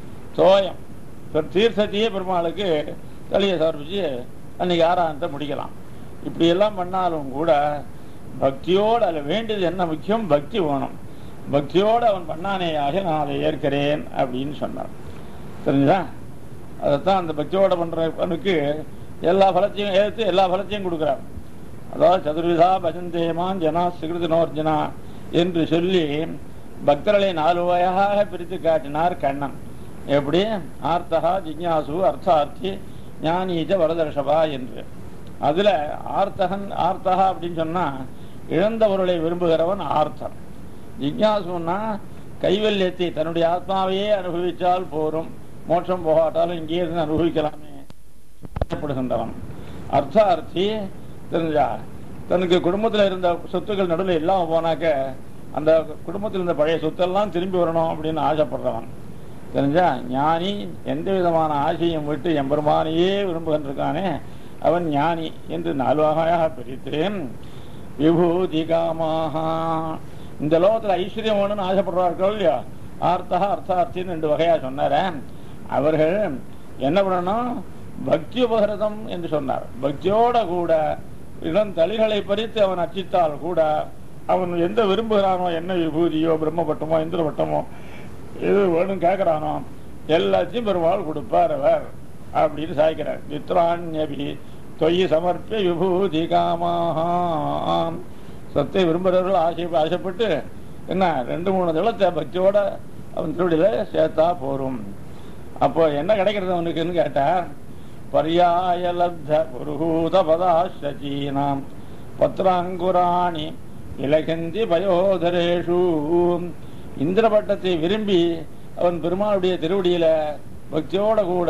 தோயம் பெரு- தீர்த்தத்தையே பெருமாளுக்கு தலையை சமர்ப்பிச்சு அன்னைக்கு ஆராதனத்தை முடிக்கலாம் இப்படி எல்லாம் பண்ணாலும் கூட பக்தியோடு அதில் வேண்டியது என்ன முக்கியம் பக்தி வேணும் பக்தியோடு அவன் பண்ணானேயாக நான் அதை ஏற்கிறேன் அப்படின்னு சொன்னான் தெரிஞ்சுதா அதைத்தான் அந்த பக்தியோட பண்றவனுக்கு எல்லா பலத்தையும் ஏற்று எல்லா பலத்தையும் கொடுக்குறான் அதாவது சதுர்விதா பஜந்தேமான் ஜனா சிகிருதனோர்ஜனா என்று சொல்லி பக்தர்களை நாலு வகையாக பிரித்து காட்டினார் கண்ணன் எப்படி ஆர்த்தகா ஜிக்ஞாசு அர்த்தார்த்தி ஞானீஜ வரதர்ஷபா என்று அதுல ஆர்த்தகன் ஆர்த்தகா அப்படின்னு சொன்னா இழந்த பொருளை விரும்புகிறவன் ஆர்த்தன் ஜிக்ஞாசுன்னா கைவல்யத்தை தன்னுடைய ஆத்மாவையே அனுபவிச்சால் போரும் மோட்சம் போகாட்டாலும் இங்கே இருந்து அனுபவிக்கலாமே ஆசைப்படுகின்றவன் அர்த்தார்த்தி தெரிஞ்சா தனக்கு குடும்பத்துல இருந்த சொத்துக்கள் நடுவில் இல்லாம போனாக்க அந்த குடும்பத்தில் இருந்த பழைய சொத்தெல்லாம் திரும்பி வரணும் அப்படின்னு ஆசைப்படுறவன் தெரிஞ்சா ஞானி எந்த விதமான ஆசையும் விட்டு எம்பெருமானையே விரும்புகின்றிருக்கானே அவன் ஞானி என்று நாலு வகையாக பிரித்து விபூதி காமாக இந்த லோகத்துல ஐஸ்வர்யம் வேணும்னு ஆசைப்படுறார்கள் இல்லையா ஆர்த்தா அர்த்தார்த்தின்னு ரெண்டு வகையா சொன்னாரே அவர்கள் என்ன பண்ணணும் பக்தி உபகிருதம் என்று சொன்னார் பக்தியோட கூட இளம் தளிர்களை பறித்து அவன் அர்ச்சித்தால் கூட அவன் எந்த விரும்புகிறானோ என்ன விபூதியோ பிரம்மபட்டமோ இந்திரபட்டமோ எது வேணும் கேட்கிறானோ எல்லாத்தையும் பெருமாள் கொடுப்பார் அவர் அப்படின்னு சாய்க்கிறார் மித்ராண்யபி தொய் சமர்ப்பிய விபூதி காமாம் சத்தை விரும்புகிறவர்கள் ஆசை ஆசைப்பட்டு என்ன ரெண்டு மூணு தளத்தை பக்தியோட அவன் திருவடியில சேர்த்தா போரும் அப்போ என்ன கிடைக்கிறது அவனுக்குன்னு கேட்டார் பர்யாயலப்த புருகூத பதாசீனாம் பத்ராங்குராணி இலகந்தி பயோதரேஷு இந்திரபட்டத்தை விரும்பி அவன் பெருமாளுடைய திருவடியில பக்தியோட கூட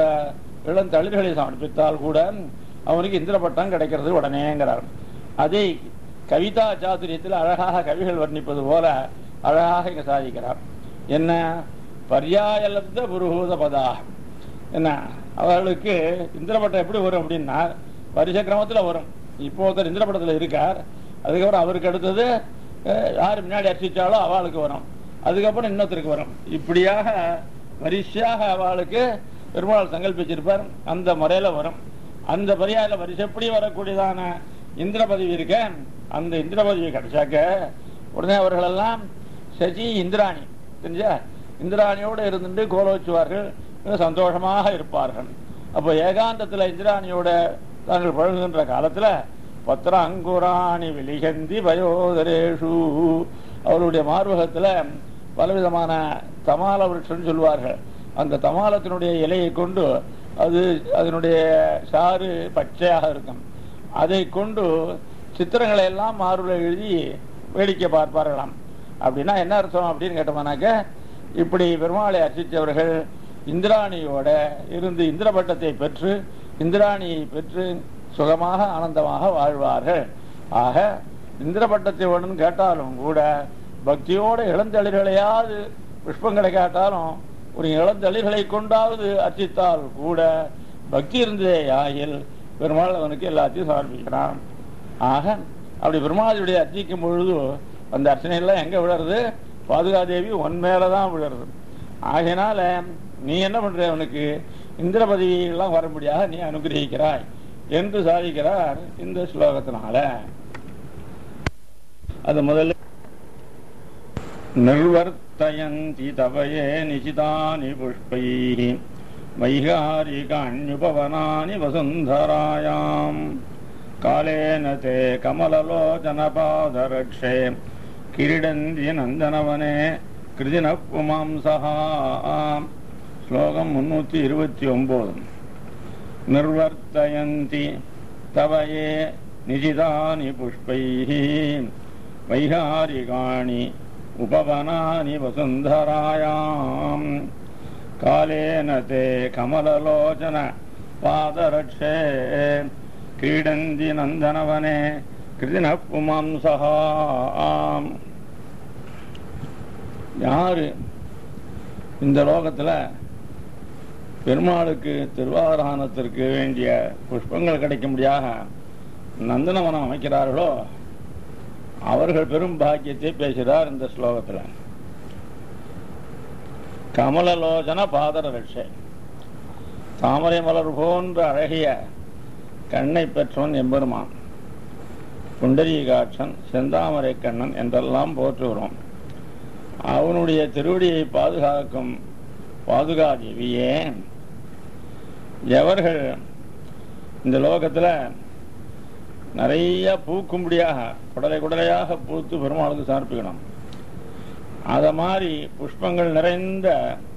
இளந்தளிர்களை சமர்ப்பித்தால் கூட அவனுக்கு இந்திரபட்டம் கிடைக்கிறது உடனேங்கிறார் அதை கவிதா சாதுரியத்தில் அழகாக கவிகள் வர்ணிப்பது போல அழகாக இங்க சாதிக்கிறார் என்ன பர்யாயலப்த புருகூத பதா என்ன அவர்களுக்கு இந்திரபட்டம் எப்படி வரும் அப்படின்னா வருஷ கிரமத்துல வரும் இப்போ ஒருத்தர் இந்திரபட்டத்தில் இருக்கார் அதுக்கப்புறம் அவருக்கு அடுத்தது அஹ், யார் முன்னாடி அர்ச்சிச்சாலோ அவளுக்கு வரும் அதுக்கப்புறம் இன்னொருத்தருக்கு வரும் இப்படியாக வரிசையாக அவளுக்கு பெருமாள் சங்கல்பிச்சிருப்பார் அந்த முறையில வரும் அந்த பரியாயில வரிசைப்படி வரக்கூடியதான இந்திர பதவி இருக்க அந்த இந்திர பதவி கிடைச்சாக்க உடனே அவர்களெல்லாம் சசி இந்திராணி தெரிஞ்சா இந்திராணியோடு இருந்துட்டு கோலோச்சுவார்கள் மிக சந்தோஷமாக இருப்பார்கள் அப்போ ஏகாந்தத்துல இந்திராணியோட தாங்கள் பழகுகின்ற காலத்துல பத்திர அங்குராணி விலிகந்தி பயோதரேஷு அவருடைய மார்பகத்துல பலவிதமான தமால விருட்சம்னு சொல்வார்கள் அந்த தமாலத்தினுடைய இலையை கொண்டு அது அதனுடைய சாறு பச்சையாக இருக்கும் அதை கொண்டு சித்திரங்களை எல்லாம் மார்பில் எழுதி வேடிக்கை பார்ப்பார்களாம் அப்படின்னா என்ன அர்த்தம் அப்படின்னு கேட்டோம்னாக்க இப்படி பெருமாளை அர்ச்சித்தவர்கள் இந்திராணியோட இருந்து இந்திரபட்டத்தை பெற்று இந்திராணியை பெற்று சுகமாக ஆனந்தமாக வாழ்வார்கள் ஆக இந்திரபட்டத்தை வேணும்னு கேட்டாலும் கூட பக்தியோட இளந்தளிர்களையாவது புஷ்பங்களை கேட்டாலும் ஒரு இளந்தளிர்களை கொண்டாவது அர்ச்சித்தால் கூட பக்தி இருந்ததே ஆகில் பெருமாள் அவனுக்கு எல்லாத்தையும் சமர்ப்பிக்கிறான் ஆக அப்படி பெருமாளுடைய அர்ச்சிக்கும் பொழுது அந்த அர்ச்சனை எல்லாம் எங்க விழறது பாதுகாதேவி உன் மேலதான் விழறது ஆகையினால நீ என்ன பண்ற அவனுக்கு இந்திர பதவியெல்லாம் வரும்படியாக நீ அனுகிரகிக்கிறாய் என்று சாதிக்கிறார் இந்த ஸ்லோகத்தினால அது முதல்ல நிர்வர்த்தயந்தி தவயே நிசிதானி புஷ்பைः வைகாரிகாண்யுபவனானி வசுந்தராயாம் காலேன தே கமலலோச்சனபாதரக்ஷே கிரீடந்தி நந்தனவனே கிருதின புமாம்சா ஸ்லோகம் முன்னூத்தி இருபத்தி ஒன்பது निर्वर्तयन्ति तव ये निजितानि पुष्पैः वैहारिकाणि उपवनानि वसुन्धरायाम् कालेन ते कमललोचन पादरक्षे क्रीडन्ति नन्दनवने कृतिनः पुमांसः யாரு இந்த லோகத்துல பெருமாளுக்கு திருவாரானத்திற்கு வேண்டிய புஷ்பங்கள் கிடைக்கும்படியாக நந்தனவனம் அமைக்கிறார்களோ அவர்கள் பெரும் பாக்கியத்தை பேசுகிறார் இந்த ஸ்லோகத்தில் கமலலோச்சன பாதர ரட்சை தாமரை மலர் போன்ற அழகிய கண்ணை பெற்றவன் எம்பெருமான் புண்டரீகாட்சன் செந்தாமரை கண்ணன் என்றெல்லாம் போற்றுகிறோம் அவனுடைய திருவடியை பாதுகாக்கும் பாதுகாதேவியே எவர்கள் இந்த லோகத்துல நிறைய பூக்கும்படியாக குடலை குடலையாக பூத்து பெருமாளுக்கு சமர்ப்பிக்கணும் அத மாதிரி புஷ்பங்கள் நிறைந்த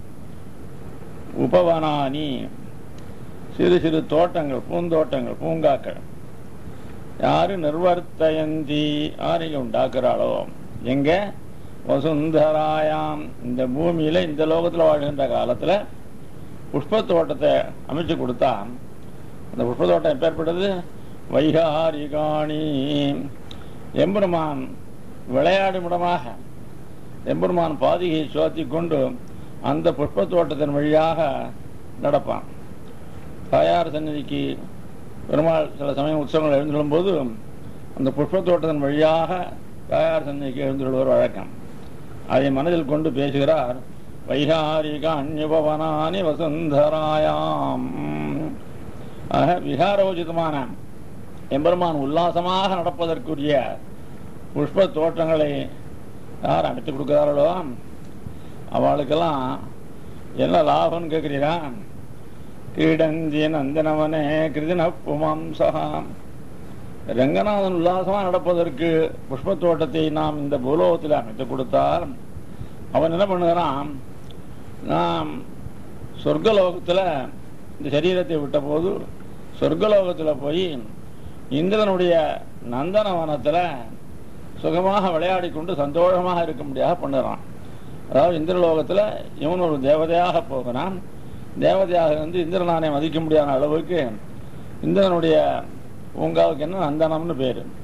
உபவனானி சிறு சிறு தோட்டங்கள் பூந்தோட்டங்கள் பூங்காக்கள் யாரு நிர்வர்த்தயந்தி யாரு உண்டாக்குறாளோ எங்க வசுந்தராயாம் இந்த பூமியில இந்த லோகத்துல வாழ்கின்ற காலத்துல புஷ்ப தோட்டத்தை அமைச்சு கொடுத்தா அந்த புஷ்ப தோட்டம் எப்பேற்பட்டது வைகாரிகாணி எம்பெருமான் விளையாடும் இடமாக எம்பெருமான் பாதிகையை சோத்தி கொண்டு அந்த புஷ்ப தோட்டத்தின் வழியாக நடப்பான் தாயார் சந்நிதிக்கு பெருமாள் சில சமயம் உற்சவங்கள் எழுந்துள்ளும் போது அந்த புஷ்ப தோட்டத்தின் வழியாக தாயார் சந்நிதிக்கு எழுந்துள்ளுவர் வழக்கம் அதை மனதில் கொண்டு பேசுகிறார் வைகாரிக அந்யுபவனானி வசுந்தராயாம் ஆக விகாரோஜிதமான எம்பெருமான் உல்லாசமாக நடப்பதற்குரிய புஷ்ப தோட்டங்களை யார் அமைத்து கொடுக்கிறார்களோ அவளுக்கெல்லாம் என்ன லாபம்னு கேட்கிறீரா கிரீடந்தி நந்தனவனே கிருதின புமாம்சகாம் ரங்கநாதன் உல்லாசமா நடப்பதற்கு புஷ்ப தோட்டத்தை நாம் இந்த பூலோகத்தில் அமைத்து கொடுத்தால் அவன் என்ன பண்ணுகிறான் நாம் சொர்க்கலோகத்தில் இந்த சரீரத்தை விட்ட போது சொர்க்கலோகத்தில் போய் இந்திரனுடைய நந்தனவனத்தில் சுகமாக விளையாடி கொண்டு சந்தோஷமாக இருக்கும்படியாக பண்ணுறான் அதாவது இந்திரலோகத்தில் இவன் ஒரு தேவதையாக போகிறான் தேவதையாக இருந்து இந்திரனானை மதிக்க முடியாத அளவுக்கு இந்திரனுடைய பூங்காவுக்கு என்ன நந்தனம்னு பேரு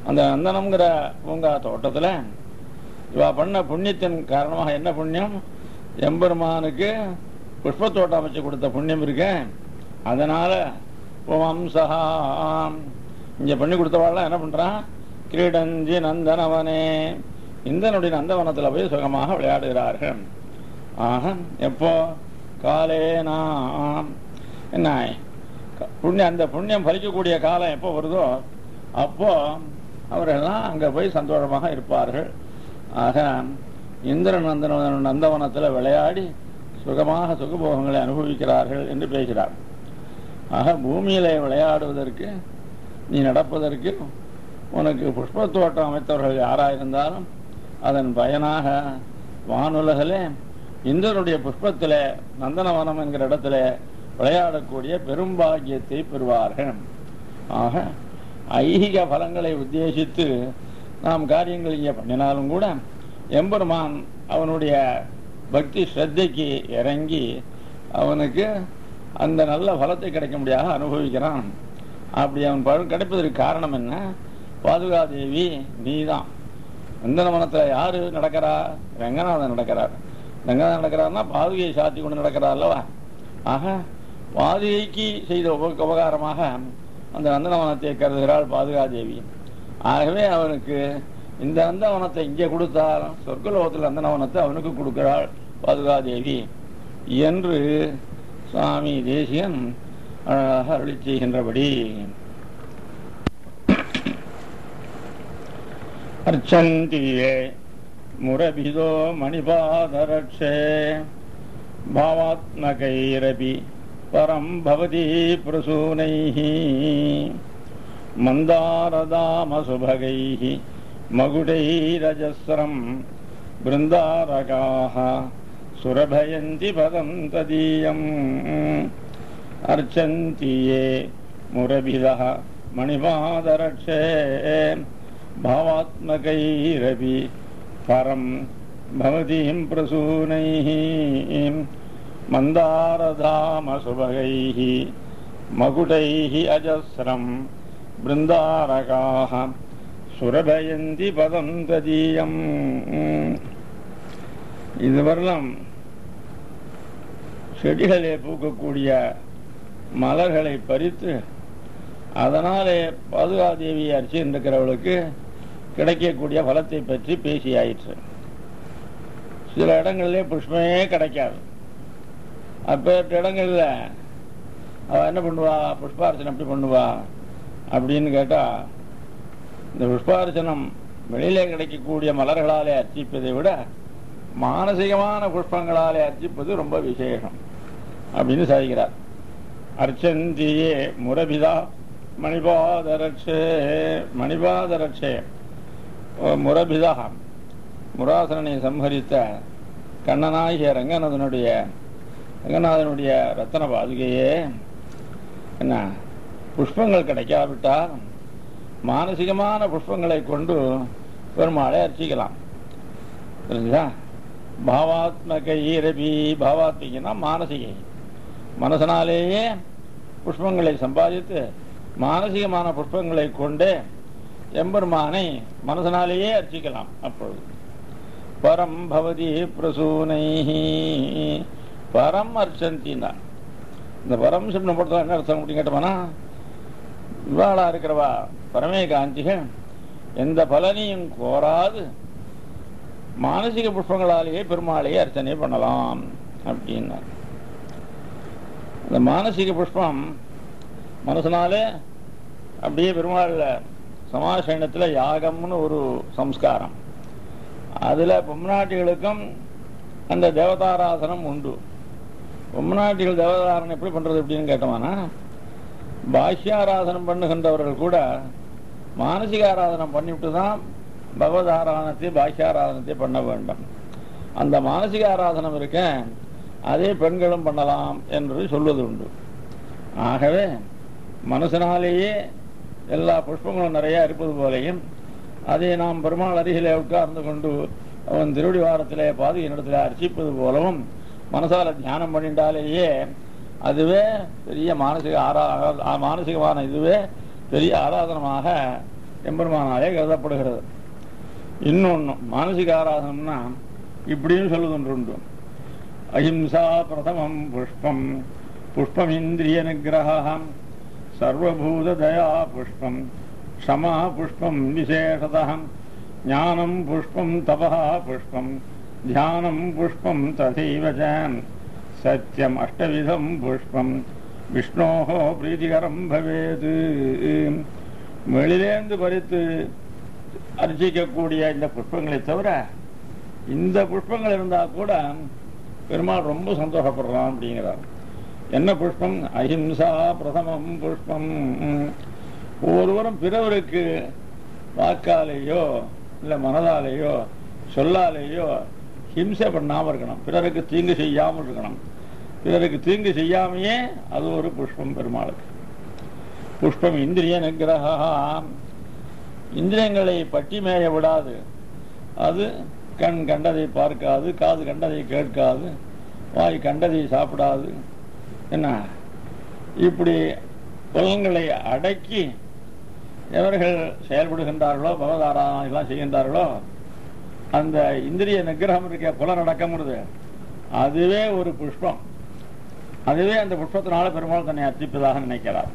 அந்த நந்தனம்ங்கிற பூங்கா தோட்டத்துல இவ பண்ண புண்ணியத்தின் காரணமாக என்ன புண்ணியம் எம்பெருமானுக்கு புஷ்ப தோட்டம் அமைச்சு கொடுத்த புண்ணியம் இருக்கு அதனால வம்சகா இங்க பண்ணி கொடுத்தவாள்லாம் என்ன பண்றான் கிரீடஞ்சி நந்தனவனே இந்தனுடைய நந்தவனத்துல போய் சுகமாக விளையாடுகிறார்கள் ஆக எப்போ காலே நாம் என்ன க- புண்ணியம் அந்த புண்ணியம் பலிக்கக்கூடிய காலம் எப்போ வருதோ அப்போ அவரெல்லாம் அங்க போய் சந்தோஷமாக இருப்பார்கள் ஆக இந்திர நந்தன நந்தவனத்துல விளையாடி சுகமாக சுகபோகங்களை அனுபவிக்கிறார்கள் என்று பேசுகிறார் ஆக பூமியிலே விளையாடுவதற்கு நீ நடப்பதற்கு உனக்கு புஷ்ப தோட்டம் அமைத்தவர்கள் யாராயிருந்தாலும் அதன் பயனாக வானுலகிலே இந்திரனுடைய புஷ்பத்திலே நந்தனவனம் என்கிற இடத்திலே விளையாடக்கூடிய பெரும்பாகியத்தை பெறுவார்கள் ஆக ஐகிக பலங்களை உத்தேசித்து நாம் காரியங்கள் இங்கே பண்ணினாலும் கூட எம்பெருமான் அவனுடைய பக்தி ஸ்ரத்தைக்கு இறங்கி அவனுக்கு அந்த நல்ல பலத்தை கிடைக்க முடியாத அனுபவிக்கிறான் அப்படி அவன் பலன் கிடைப்பதற்கு காரணம் என்ன பாதுகாதேவி நீதான் நந்தனவனத்துல யாரு நடக்கிறா ரங்கநாதன் நடக்கிறார் ரங்கநாதன் நடக்கிறார்னா பாதுகையை சாத்தி கொண்டு நடக்கிறார் அல்லவா ஆக பாதுகைக்கு செய்த உப- உபகாரமாக அந்த நந்தனவனத்தை கருதுகிறாள் பாதுகாதேவி ஆகவே அவனுக்கு இந்த நந்தவனத்தை இங்கே கொடுத்தால் சொர்க்கலோகத்தில் நந்தனவனத்தை அவனுக்கு கொடுக்கிறாள் பாதுகாதேவி என்று சுவாமி தேசியன் அழகாக அருளி செய்கின்றபடி अर्चन्तीये मुरभिदो मणिपादरक्षे भावात्मकैरपि परं भवति प्रसूनैः मन्दारदामसुभगैः मकुटैरजस्रम् बृन्दारकाः सुरभयन्ति पदं तदीयम् अर्चन्ति ये मुरभिदः मणिपादरक्षे भावात्मकैरपि परं भवतीं प्रसूनैः मन्दारधामसुभगैः मकुटैः अजस्रं बृन्दारकाः சுரபயந்தி பதம் ததீயம் இதுவரையிலும் செடிகளே பூக்கக்கூடிய மலர்களை பறித்து அதனாலே பாதுகாதேவியை அர்ச்சிருக்கிறவளுக்கு கிடைக்கக்கூடிய பலத்தை பற்றி பேசியாயிற்று சில இடங்களிலே புஷ்பமே கிடைக்காது அப்பேற்ற இடங்கள்ல அவ என்ன பண்ணுவா புஷ்பார்ச்சனை எப்படி பண்ணுவா அப்படின்னு கேட்டா இந்த புஷ்பார்ச்சனம் வெளியிலே கிடைக்கக்கூடிய மலர்களாலே அர்ச்சிப்பதை விட மானசீகமான புஷ்பங்களாலே அர்ச்சிப்பது ரொம்ப விசேஷம் அப்படின்னு சாதிக்கிறார் அர்ச்சந்தியே முரபிதா மணிபாதரட்சே மணிபாதரட்சே முரபிதா முராசனனை சம்ஹரித்த கண்ணனாகிய ரங்கநாதனுடைய ரங்கநாதனுடைய ரத்தன பாதுகையே என்ன புஷ்பங்கள் கிடைக்காவிட்டால் மானசிகமான புஷ்பங்களை கொண்டு பெருமாளை அர்ச்சிக்கலாம் புரிஞ்சுதா பாவாத்மக ஈரபி பாவாத்மிகனா மானசிகை மனசனாலேயே புஷ்பங்களை சம்பாதித்து மானசீகமான புஷ்பங்களை கொண்டு எம்பெருமானை மனசனாலேயே அர்ச்சிக்கலாம் அப்பொழுது பரம் பவதி பிரசூனை பரம் அர்ச்சந்தின்னா இந்த பரம் சிம்னம் பொறுத்தவரை என்ன அர்த்தம் அப்படின்னு கேட்டோம்னா இவாளா இருக்கிறவா பரமே காந்திகள் எந்த பலனையும் கோராது மானசிக புஷ்பங்களாலேயே பெருமாளையே அர்ச்சனை பண்ணலாம் அப்படின்னார் அந்த மானசிக புஷ்பம் மனசனாலே அப்படியே பெருமாள் சமாசயனத்தில் யாகம்னு ஒரு சம்ஸ்காரம் அதில் பொம்நாட்டிகளுக்கும் அந்த தேவதாராசனம் உண்டு பொம்நாட்டிகள் தேவதாரணம் எப்படி பண்ணுறது அப்படின்னு கேட்டோம்னா பாஷ்யாராதனம் பண்ணுகின்றவர்கள் கூட மானசிக ஆராதனம் பண்ணிவிட்டு தான் பகவத் ஆராதனத்தை பாஷ்யாராதனத்தை பண்ண வேண்டும் அந்த மானசிக ஆராதனம் இருக்க அதே பெண்களும் பண்ணலாம் என்று சொல்வது உண்டு ஆகவே மனசனாலேயே எல்லா புஷ்பங்களும் நிறைய இருப்பது போலையும் அதை நாம் பெருமாள் அருகிலே உட்கார்ந்து கொண்டு அவன் திருவடி வாரத்திலே பாதுகை இடத்துல அர்ச்சிப்பது போலவும் மனசால தியானம் பண்ணிட்டாலேயே அதுவே பெரிய மானசிக ஆரா ஆ- மானசிகமான இதுவே பெரிய ஆராதனமாக எம்பெருமானாலே கருதப்படுகிறது இன்னொன்று மானசிக ஆராதனம்னா இப்படியும் சொல்லுது உண்டு அஹிம்சா பிரதமம் புஷ்பம் புஷ்பம் இந்திரிய நிகிரகம் சர்வபூத தயா புஷ்பம் க்ஷமா புஷ்பம் விசேஷதம் ஞானம் புஷ்பம் தபா புஷ்பம் தியானம் புஷ்பம் ததைவ ச சத்தியம் அஷ்டவிதம் புஷ்பம் விஷ்ணோஹோ பிரீதிகரம் பவேது வெளியிலேந்து பறித்து அர்ச்சிக்கக்கூடிய இந்த புஷ்பங்களை தவிர இந்த புஷ்பங்கள் இருந்தா கூட பெருமாள் ரொம்ப சந்தோஷப்படுறான் அப்படிங்கிறார் என்ன புஷ்பம் அஹிம்சா பிரதமம் புஷ்பம் ஒவ்வொருவரும் பிறவருக்கு வாக்காலேயோ இல்லை மனதாலேயோ சொல்லாலேயோ ஹிம்சை பண்ணாமல் இருக்கணும் பிறருக்கு தீங்கு செய்யாமல் இருக்கணும் பிறருக்கு தீங்கு செய்யாமையே அது ஒரு புஷ்பம் பெருமாளுக்கு புஷ்பம் இந்திரிய நிகிரகம் இந்திரியங்களை பட்டி மேய விடாது அது கண் கண்டதை பார்க்காது காது கண்டதை கேட்காது வாய் கண்டதை சாப்பிடாது என்ன இப்படி புலன்களை அடக்கி எவர்கள் செயல்படுகின்றார்களோ பகவதாராதனைகளாம் செய்கின்றார்களோ அந்த இந்திரிய நிகிரகம் இருக்க புலனடக்கம்ங்கிறது அதுவே ஒரு புஷ்பம் அதுவே அந்த புஷ்பத்தினால பெருமாள் தன்னை அர்ச்சிப்பதாக நினைக்கிறார்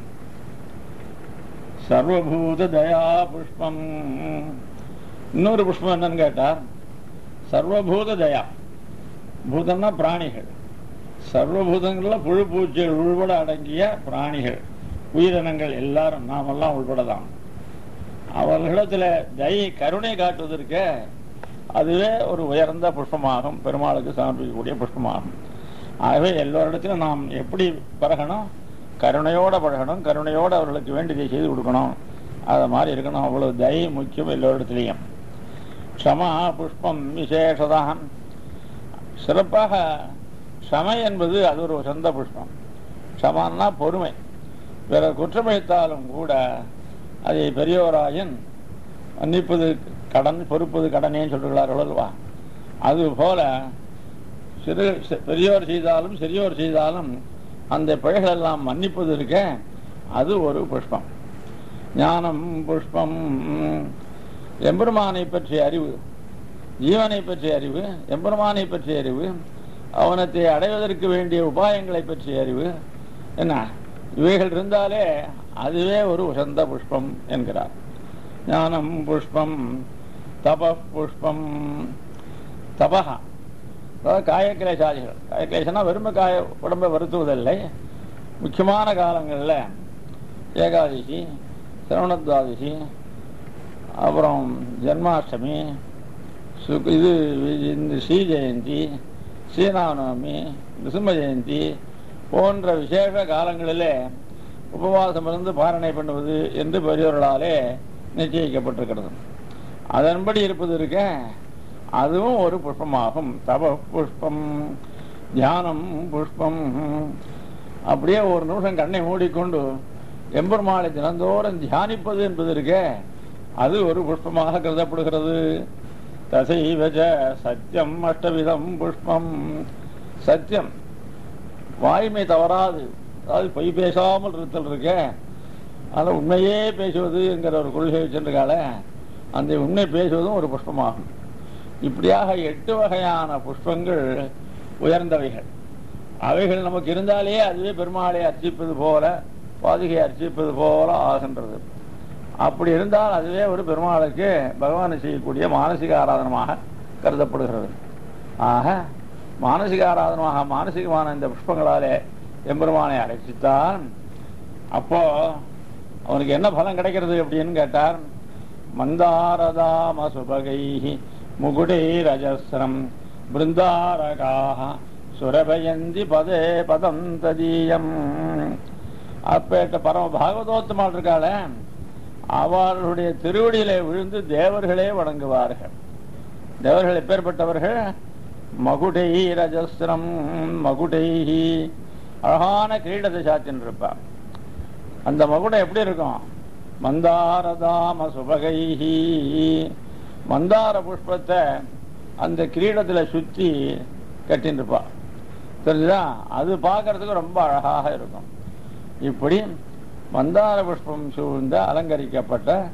சர்வபூத தயா புஷ்பம் இன்னொரு புஷ்பம் என்னன்னு கேட்டார் சர்வபூத தயா பூதம்னா பிராணிகள் சர்வபூதங்கள்ல புழு பூச்சிகள் உள்பட அடங்கிய பிராணிகள் உயிரினங்கள் எல்லாரும் நாமெல்லாம் உள்படலாம் அவர்களிடத்துல தயை கருணை காட்டுவதற்கு அதுவே ஒரு உயர்ந்த புஷ்பமாகும் பெருமாளுக்கு சமர்ப்பிக்கக்கூடிய புஷ்பமாகும் ஆகவே எல்லோரிடத்திலும் நாம் எப்படி பழகணும் கருணையோட பழகணும் கருணையோடு அவர்களுக்கு வேண்டியதை செய்து கொடுக்கணும் அது மாதிரி இருக்கணும் அவ்வளவு தயை முக்கியம் எல்லோரிடத்திலையும் க்ஷமா புஷ்பம் விசேஷதான் சிறப்பாக க்ஷமை என்பது அது ஒரு சொந்த புஷ்பம் க்ஷமான்னா பொறுமை பிறர் குற்றமிழைத்தாலும் கூட அதை பெரியோராயன் மன்னிப்பது கடன் பொறுப்பது கடனேன்னு சொல்கிறார்கள் அல்லவா அது போல சிறு சி- பெரியோர் செய்தாலும் சிறியோர் செய்தாலும் அந்த பிழைகள் எல்லாம் மன்னிப்பது இருக்க அது ஒரு புஷ்பம் ஞானம் புஷ்பம் எம்பெருமானை பற்றிய அறிவு ஜீவனை பற்றிய அறிவு எம்பெருமானை பற்றிய அறிவு அவனத்தை அடைவதற்கு வேண்டிய உபாயங்களை பற்றிய அறிவு என்ன இவைகள் இருந்தாலே அதுவே ஒரு உசந்த புஷ்பம் என்கிறார் ஞானம் புஷ்பம் தப புஷ்பம் தபஹா அதாவது காயக்கிளேசாதிகள் காயக்கிளேசனா வெறும காய உடம்பை வருத்துவதில்லை முக்கியமான காலங்களில் ஏகாதசி சிரவணத்வாதசி அப்புறம் ஜென்மாஷ்டமி சுக் இது இந்த ஸ்ரீ ஜெயந்தி ஸ்ரீராமநவமி நிருசிம்ம ஜெயந்தி போன்ற விசேஷ காலங்களிலே உபவாசம் இருந்து பாரணை பண்ணுவது என்று பெரியோர்களாலே நிச்சயிக்கப்பட்டிருக்கிறது அதன்படி இருப்பது இருக்க அதுவும் ஒரு புஷ்பமாகும் தப புஷ்பம் தியானம் புஷ்பம் அப்படியே ஒரு நிமிஷம் கண்ணை மூடிக்கொண்டு எம்பெருமாளை தினந்தோறும் தியானிப்பது என்பது இருக்க அது ஒரு புஷ்பமாக கருதப்படுகிறது தசைவச்ச சத்தியம் அஷ்டவிதம் புஷ்பம் சத்தியம் வாய்மை தவறாது அதாவது பொய் பேசாமல் இருத்தல் இருக்க அதில் உண்மையே பேசுவது என்கிற ஒரு கொள்கை வச்சிருக்கால அந்த உண்மை பேசுவதும் ஒரு புஷ்பமாகும் இப்படியாக எட்டு வகையான புஷ்பங்கள் உயர்ந்தவைகள் அவைகள் நமக்கு இருந்தாலே அதுவே பெருமாளை அர்ச்சிப்பது போல பாதுகை அர்ச்சிப்பது போல ஆகின்றது அப்படி இருந்தால் அதுவே ஒரு பெருமாளுக்கு பகவானை செய்யக்கூடிய மானசிக ஆராதனமாக கருதப்படுகிறது ஆக மானசிக ஆராதனமாக மானசிகமான இந்த புஷ்பங்களாலே எம்பெருமானை அழைச்சித்தான் அப்போ அவனுக்கு என்ன பலன் கிடைக்கிறது அப்படின்னு கேட்டார் மந்தாரதாம சுபகை முகுடை ரஜஸ்ரம் பிருந்தாரகாக சுரபயந்தி பதே பதம் ததீயம் அப்பேட்ட பரம பாகவதோத்தமால் இருக்காளே அவர்களுடைய திருவடியிலே விழுந்து தேவர்களே வணங்குவார்கள் தேவர்கள் எப்பேற்பட்டவர்கள் மகுடை ரஜஸ்ரம் மகுடை அழகான கிரீடத்தை சாத்தின்னு இருப்பார் அந்த மகுடம் எப்படி இருக்கும் மந்தாரதாம சுபகைஹி மந்தார புஷ்பத்தை அந்த கிரீடத்துல சுத்தி கட்டின்னு இருப்பா தெரிஞ்சுதா அது பார்க்கறதுக்கு ரொம்ப அழகாக இருக்கும் இப்படி மந்தார புஷ்பம் சூழ்ந்த அலங்கரிக்கப்பட்ட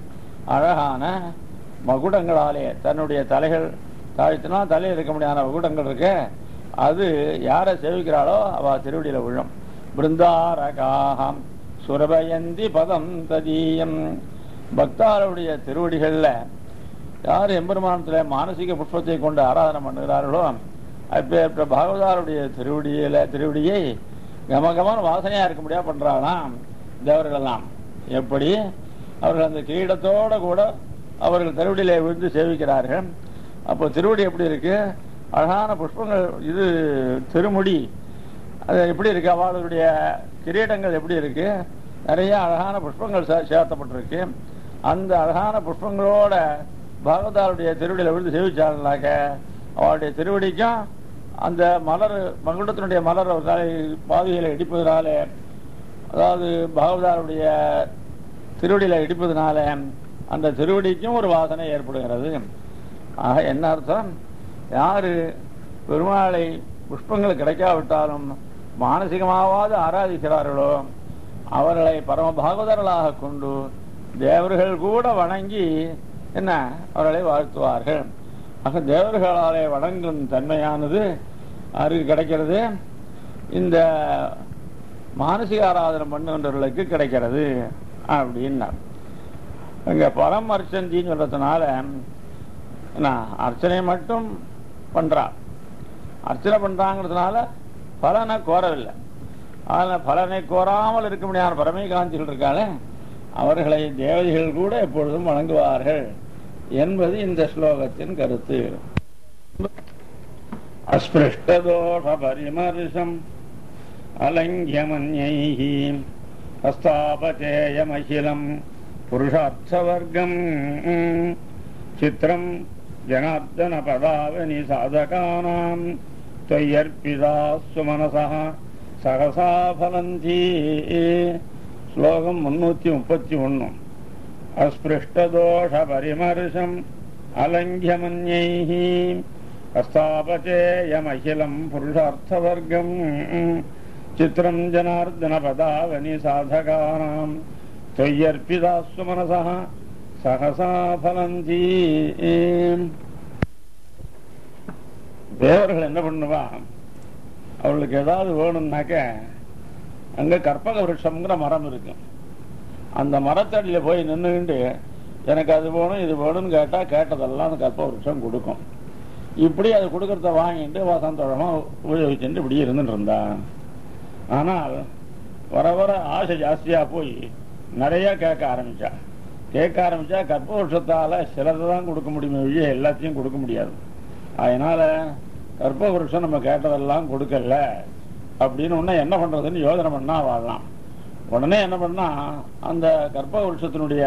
அழகான மகுடங்களாலே தன்னுடைய தலைகள் தாழ்த்தினா தலையில் இருக்க முடியாத மகுடங்கள் இருக்கு அது யாரை சேவிக்கிறாளோ அவ திருவடியில விழும் பிருந்தாரகாகம் சுரபயந்தி பதம் ததீயம் பக்தாருடைய திருவடிகள்ல யார் எம்பெருமானத்துல மானசீக புஷ்பத்தை கொண்டு ஆராதனை பண்ணுகிறார்களோ அப்பேற்பட்ட பாகவதாருடைய திருவடியில திருவடியை கமகமான வாசனையா இருக்க முடியா பண்றாங்களாம் தேவர்கள் எல்லாம் எப்படி அவர்கள் அந்த கிரீடத்தோட கூட அவர்கள் திருவடியில விழுந்து சேவிக்கிறார்கள் அப்போ திருவடி எப்படி இருக்கு அழகான புஷ்பங்கள் இது திருமுடி அது எப்படி இருக்கு அவளுடைய கிரீடங்கள் எப்படி இருக்கு நிறைய அழகான புஷ்பங்கள் சே- சேர்த்தப்பட்டிருக்கு அந்த அழகான புஷ்பங்களோட பாகவதாருடைய திருவடியில விழுந்து சேவிச்சாங்கனாக்க அவளுடைய திருவடிக்கும் அந்த மலர் மகுடத்தினுடைய மலர் ஒரு தலை பாதையில இடிப்பதனாலே அதாவது பாகவதாருடைய திருவடியில இடிப்பதனால அந்த திருவடிக்கும் ஒரு வாசனை ஏற்படுகிறது ஆக என்ன அர்த்தம் யாரு பெருமாளை புஷ்பங்கள் கிடைக்காவிட்டாலும் மானசிகமாவது ஆராதிக்கிறார்களோ அவர்களை பரம பாகவதர்களாக கொண்டு தேவர்கள் கூட வணங்கி என்ன அவர்களை வாழ்த்துவார்கள் ஆக தேவர்களாலே வணங்கும் தன்மையானது யாருக்கு கிடைக்கிறது இந்த மானசிக ஆராதனை பண்ணுகின்றவர்களுக்கு கிடைக்கிறது அப்படின்னா இங்க பரம் அர்ச்சந்தின்னு சொல்றதுனால என்ன அர்ச்சனை மட்டும் பண்றா அர்ச்சனை பண்றாங்கிறதுனால பலனை கோரவில்லை அதனால பலனை கோராமல் இருக்க முடியாத பரமை காந்திகள் இருக்காளே அவர்களை தேவதைகள் கூட எப்பொழுதும் வணங்குவார்கள் என்பது இந்த ஸ்லோகத்தின் கருத்து அஸ்பிருஷ்டதோஷ பரிமர்சம் அலங்கியமன்யைः ஹஸ்தாபச்சேயமகிலம் புருஷார்த்தவர்க்கம் சித்திரம் ஜனார்தன பதாவனி சாதகானாம் त्वय्यर्पितास्तु मनसः சகசா பலந்தி ஸ்லோகம் முன்னூத்தி முப்பத்தி ஒன்னு அஸ்பிருஷ்டதோஷ பரிமர்சம் அலங்கியமன்யைः ஹஸ்தாபச்சேயமகிலம் புருஷார்த்தவர்க்கம் சித்திரம் ஜனார்தன பதாவனி சாதகானாம் त्वय्यर्पितास्तु मनसः சகசா பலந்தி தேவர்கள் என்ன பண்ணுவா அவளுக்கு ஏதாவது வேணும்னாக்க அங்க கற்பக விருட்சம்ங்கிற மரம் இருக்கு அந்த மரத்தடியில போய் நின்றுக்கிட்டு எனக்கு அது வேணும் இது வேணும்னு கேட்டா கேட்டதெல்லாம் அந்த கற்பக விருட்சம் கொடுக்கும் இப்படி அது கொடுக்கறத வாங்கிட்டு வசந்தோழமா உபயோகிச்சுட்டு இப்படி இருந்துட்டு இருந்தான் ஆனால் வர வர ஆசை ஜாஸ்தியா போய் நிறைய கேட்க ஆரம்பிச்சா கேட்க ஆரம்பிச்சா கற்ப வருஷத்தால சிலதை தான் கொடுக்க முடியுமே ஒழிய எல்லாத்தையும் கொடுக்க முடியாது அதனால கற்ப வருஷம் நம்ம கேட்டதெல்லாம் கொடுக்கல அப்படின்னு உடனே என்ன பண்றதுன்னு யோசனை பண்ணா வாழலாம் உடனே என்ன பண்ணா அந்த கற்ப வருஷத்தினுடைய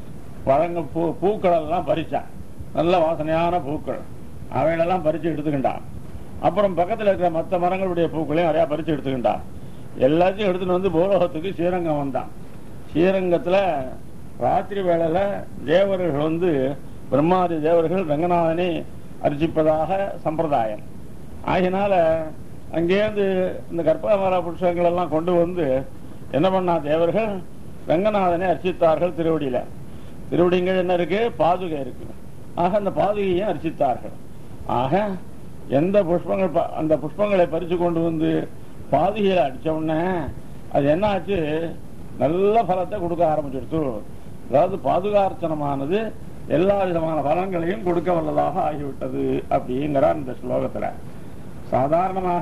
பழங்கள் பூ பூக்கள் எல்லாம் பறிச்சான் நல்ல வாசனையான பூக்கள் அவைகளெல்லாம் பறிச்சு எடுத்துக்கிட்டான் அப்புறம் பக்கத்துல இருக்கிற மற்ற மரங்களுடைய பூக்களையும் நிறைய பறிச்சு எடுத்துக்கிட்டான் எல்லாத்தையும் எடுத்துட்டு வந்து பூலோகத்துக்கு ஸ்ரீரங்கம் வந்தான் ஸ்ரீரங்கத்துல ராத்திரி வேளையில தேவர்கள் வந்து பிரம்மாதி தேவர்கள் ரங்கநாதனை அர்ச்சிப்பதாக சம்பிரதாயம் ஆகினால அங்கேருந்து இந்த கற்பகமர புருஷங்கள் எல்லாம் கொண்டு வந்து என்ன பண்ணா தேவர்கள் ரங்கநாதனை அர்ச்சித்தார்கள் திருவடியில திருவடிங்கள் என்ன இருக்கு பாதுகை இருக்கு ஆக அந்த பாதுகையை அர்ச்சித்தார்கள் ஆக எந்த புஷ்பங்கள் ப- அந்த புஷ்பங்களை பறிச்சு கொண்டு வந்து பாதுகையில அடிச்ச உடனே அது என்ன ஆச்சு நல்ல பலத்தை கொடுக்க ஆரம்பிச்சிடுச்சு அதாவது பாதுகார்ச்சனமானது எல்லா விதமான பலன்களையும் கொடுக்க வல்லதாக ஆகிவிட்டது அப்படிங்கிறார் இந்த ஸ்லோகத்துல சாதாரணமாக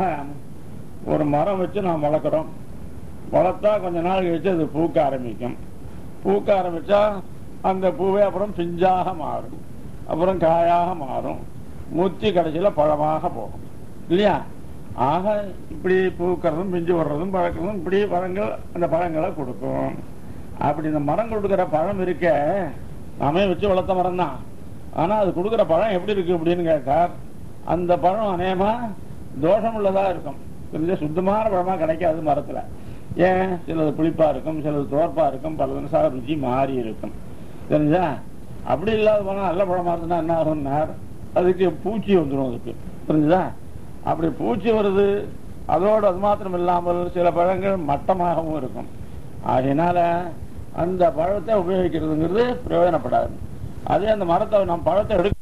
ஒரு மரம் வச்சு நாம் வளர்க்குறோம் வளர்த்தா கொஞ்ச நாள் கழிச்சு அது பூக்க ஆரம்பிக்கும் பூக்க ஆரம்பிச்சா அந்த பூவே அப்புறம் பிஞ்சாக மாறும் அப்புறம் காயாக மாறும் முத்தி கடைசியில பழமாக போகும் இல்லையா ஆக இப்படி பூக்கிறதும் பிஞ்சு வர்றதும் பழக்கிறதும் இப்படி பழங்கள் அந்த பழங்களை கொடுக்கும் அப்படி இந்த மரம் கொடுக்கிற பழம் இருக்க நாமே வச்சு வளர்த்த மரம் தான் ஆனா அது கொடுக்கிற பழம் எப்படி இருக்கு அப்படின்னு கேட்டார் அந்த பழம் அநேகமா தோஷம் உள்ளதா இருக்கும் கொஞ்சம் சுத்தமான பழமா கிடைக்காது மரத்துல ஏன் சிலது புளிப்பா இருக்கும் சிலது தோற்பா இருக்கும் பல தினசாக ருச்சி மாறி இருக்கும் தெரிஞ்சா அப்படி இல்லாத பழம் நல்ல பழமா இருந்தா என்ன ஆகும்னார் அதுக்கு பூச்சி வந்துடும் அதுக்கு புரிஞ்சுதா அப்படி பூச்சி வருது அதோடு அது மாத்திரம் இல்லாமல் சில பழங்கள் மட்டமாகவும் இருக்கும் ஆகையினால அந்த பழத்தை உபயோகிக்கிறதுங்கிறது பிரயோஜனப்படாது அதே அந்த மரத்தை நம்ம பழத்தை எடுக்க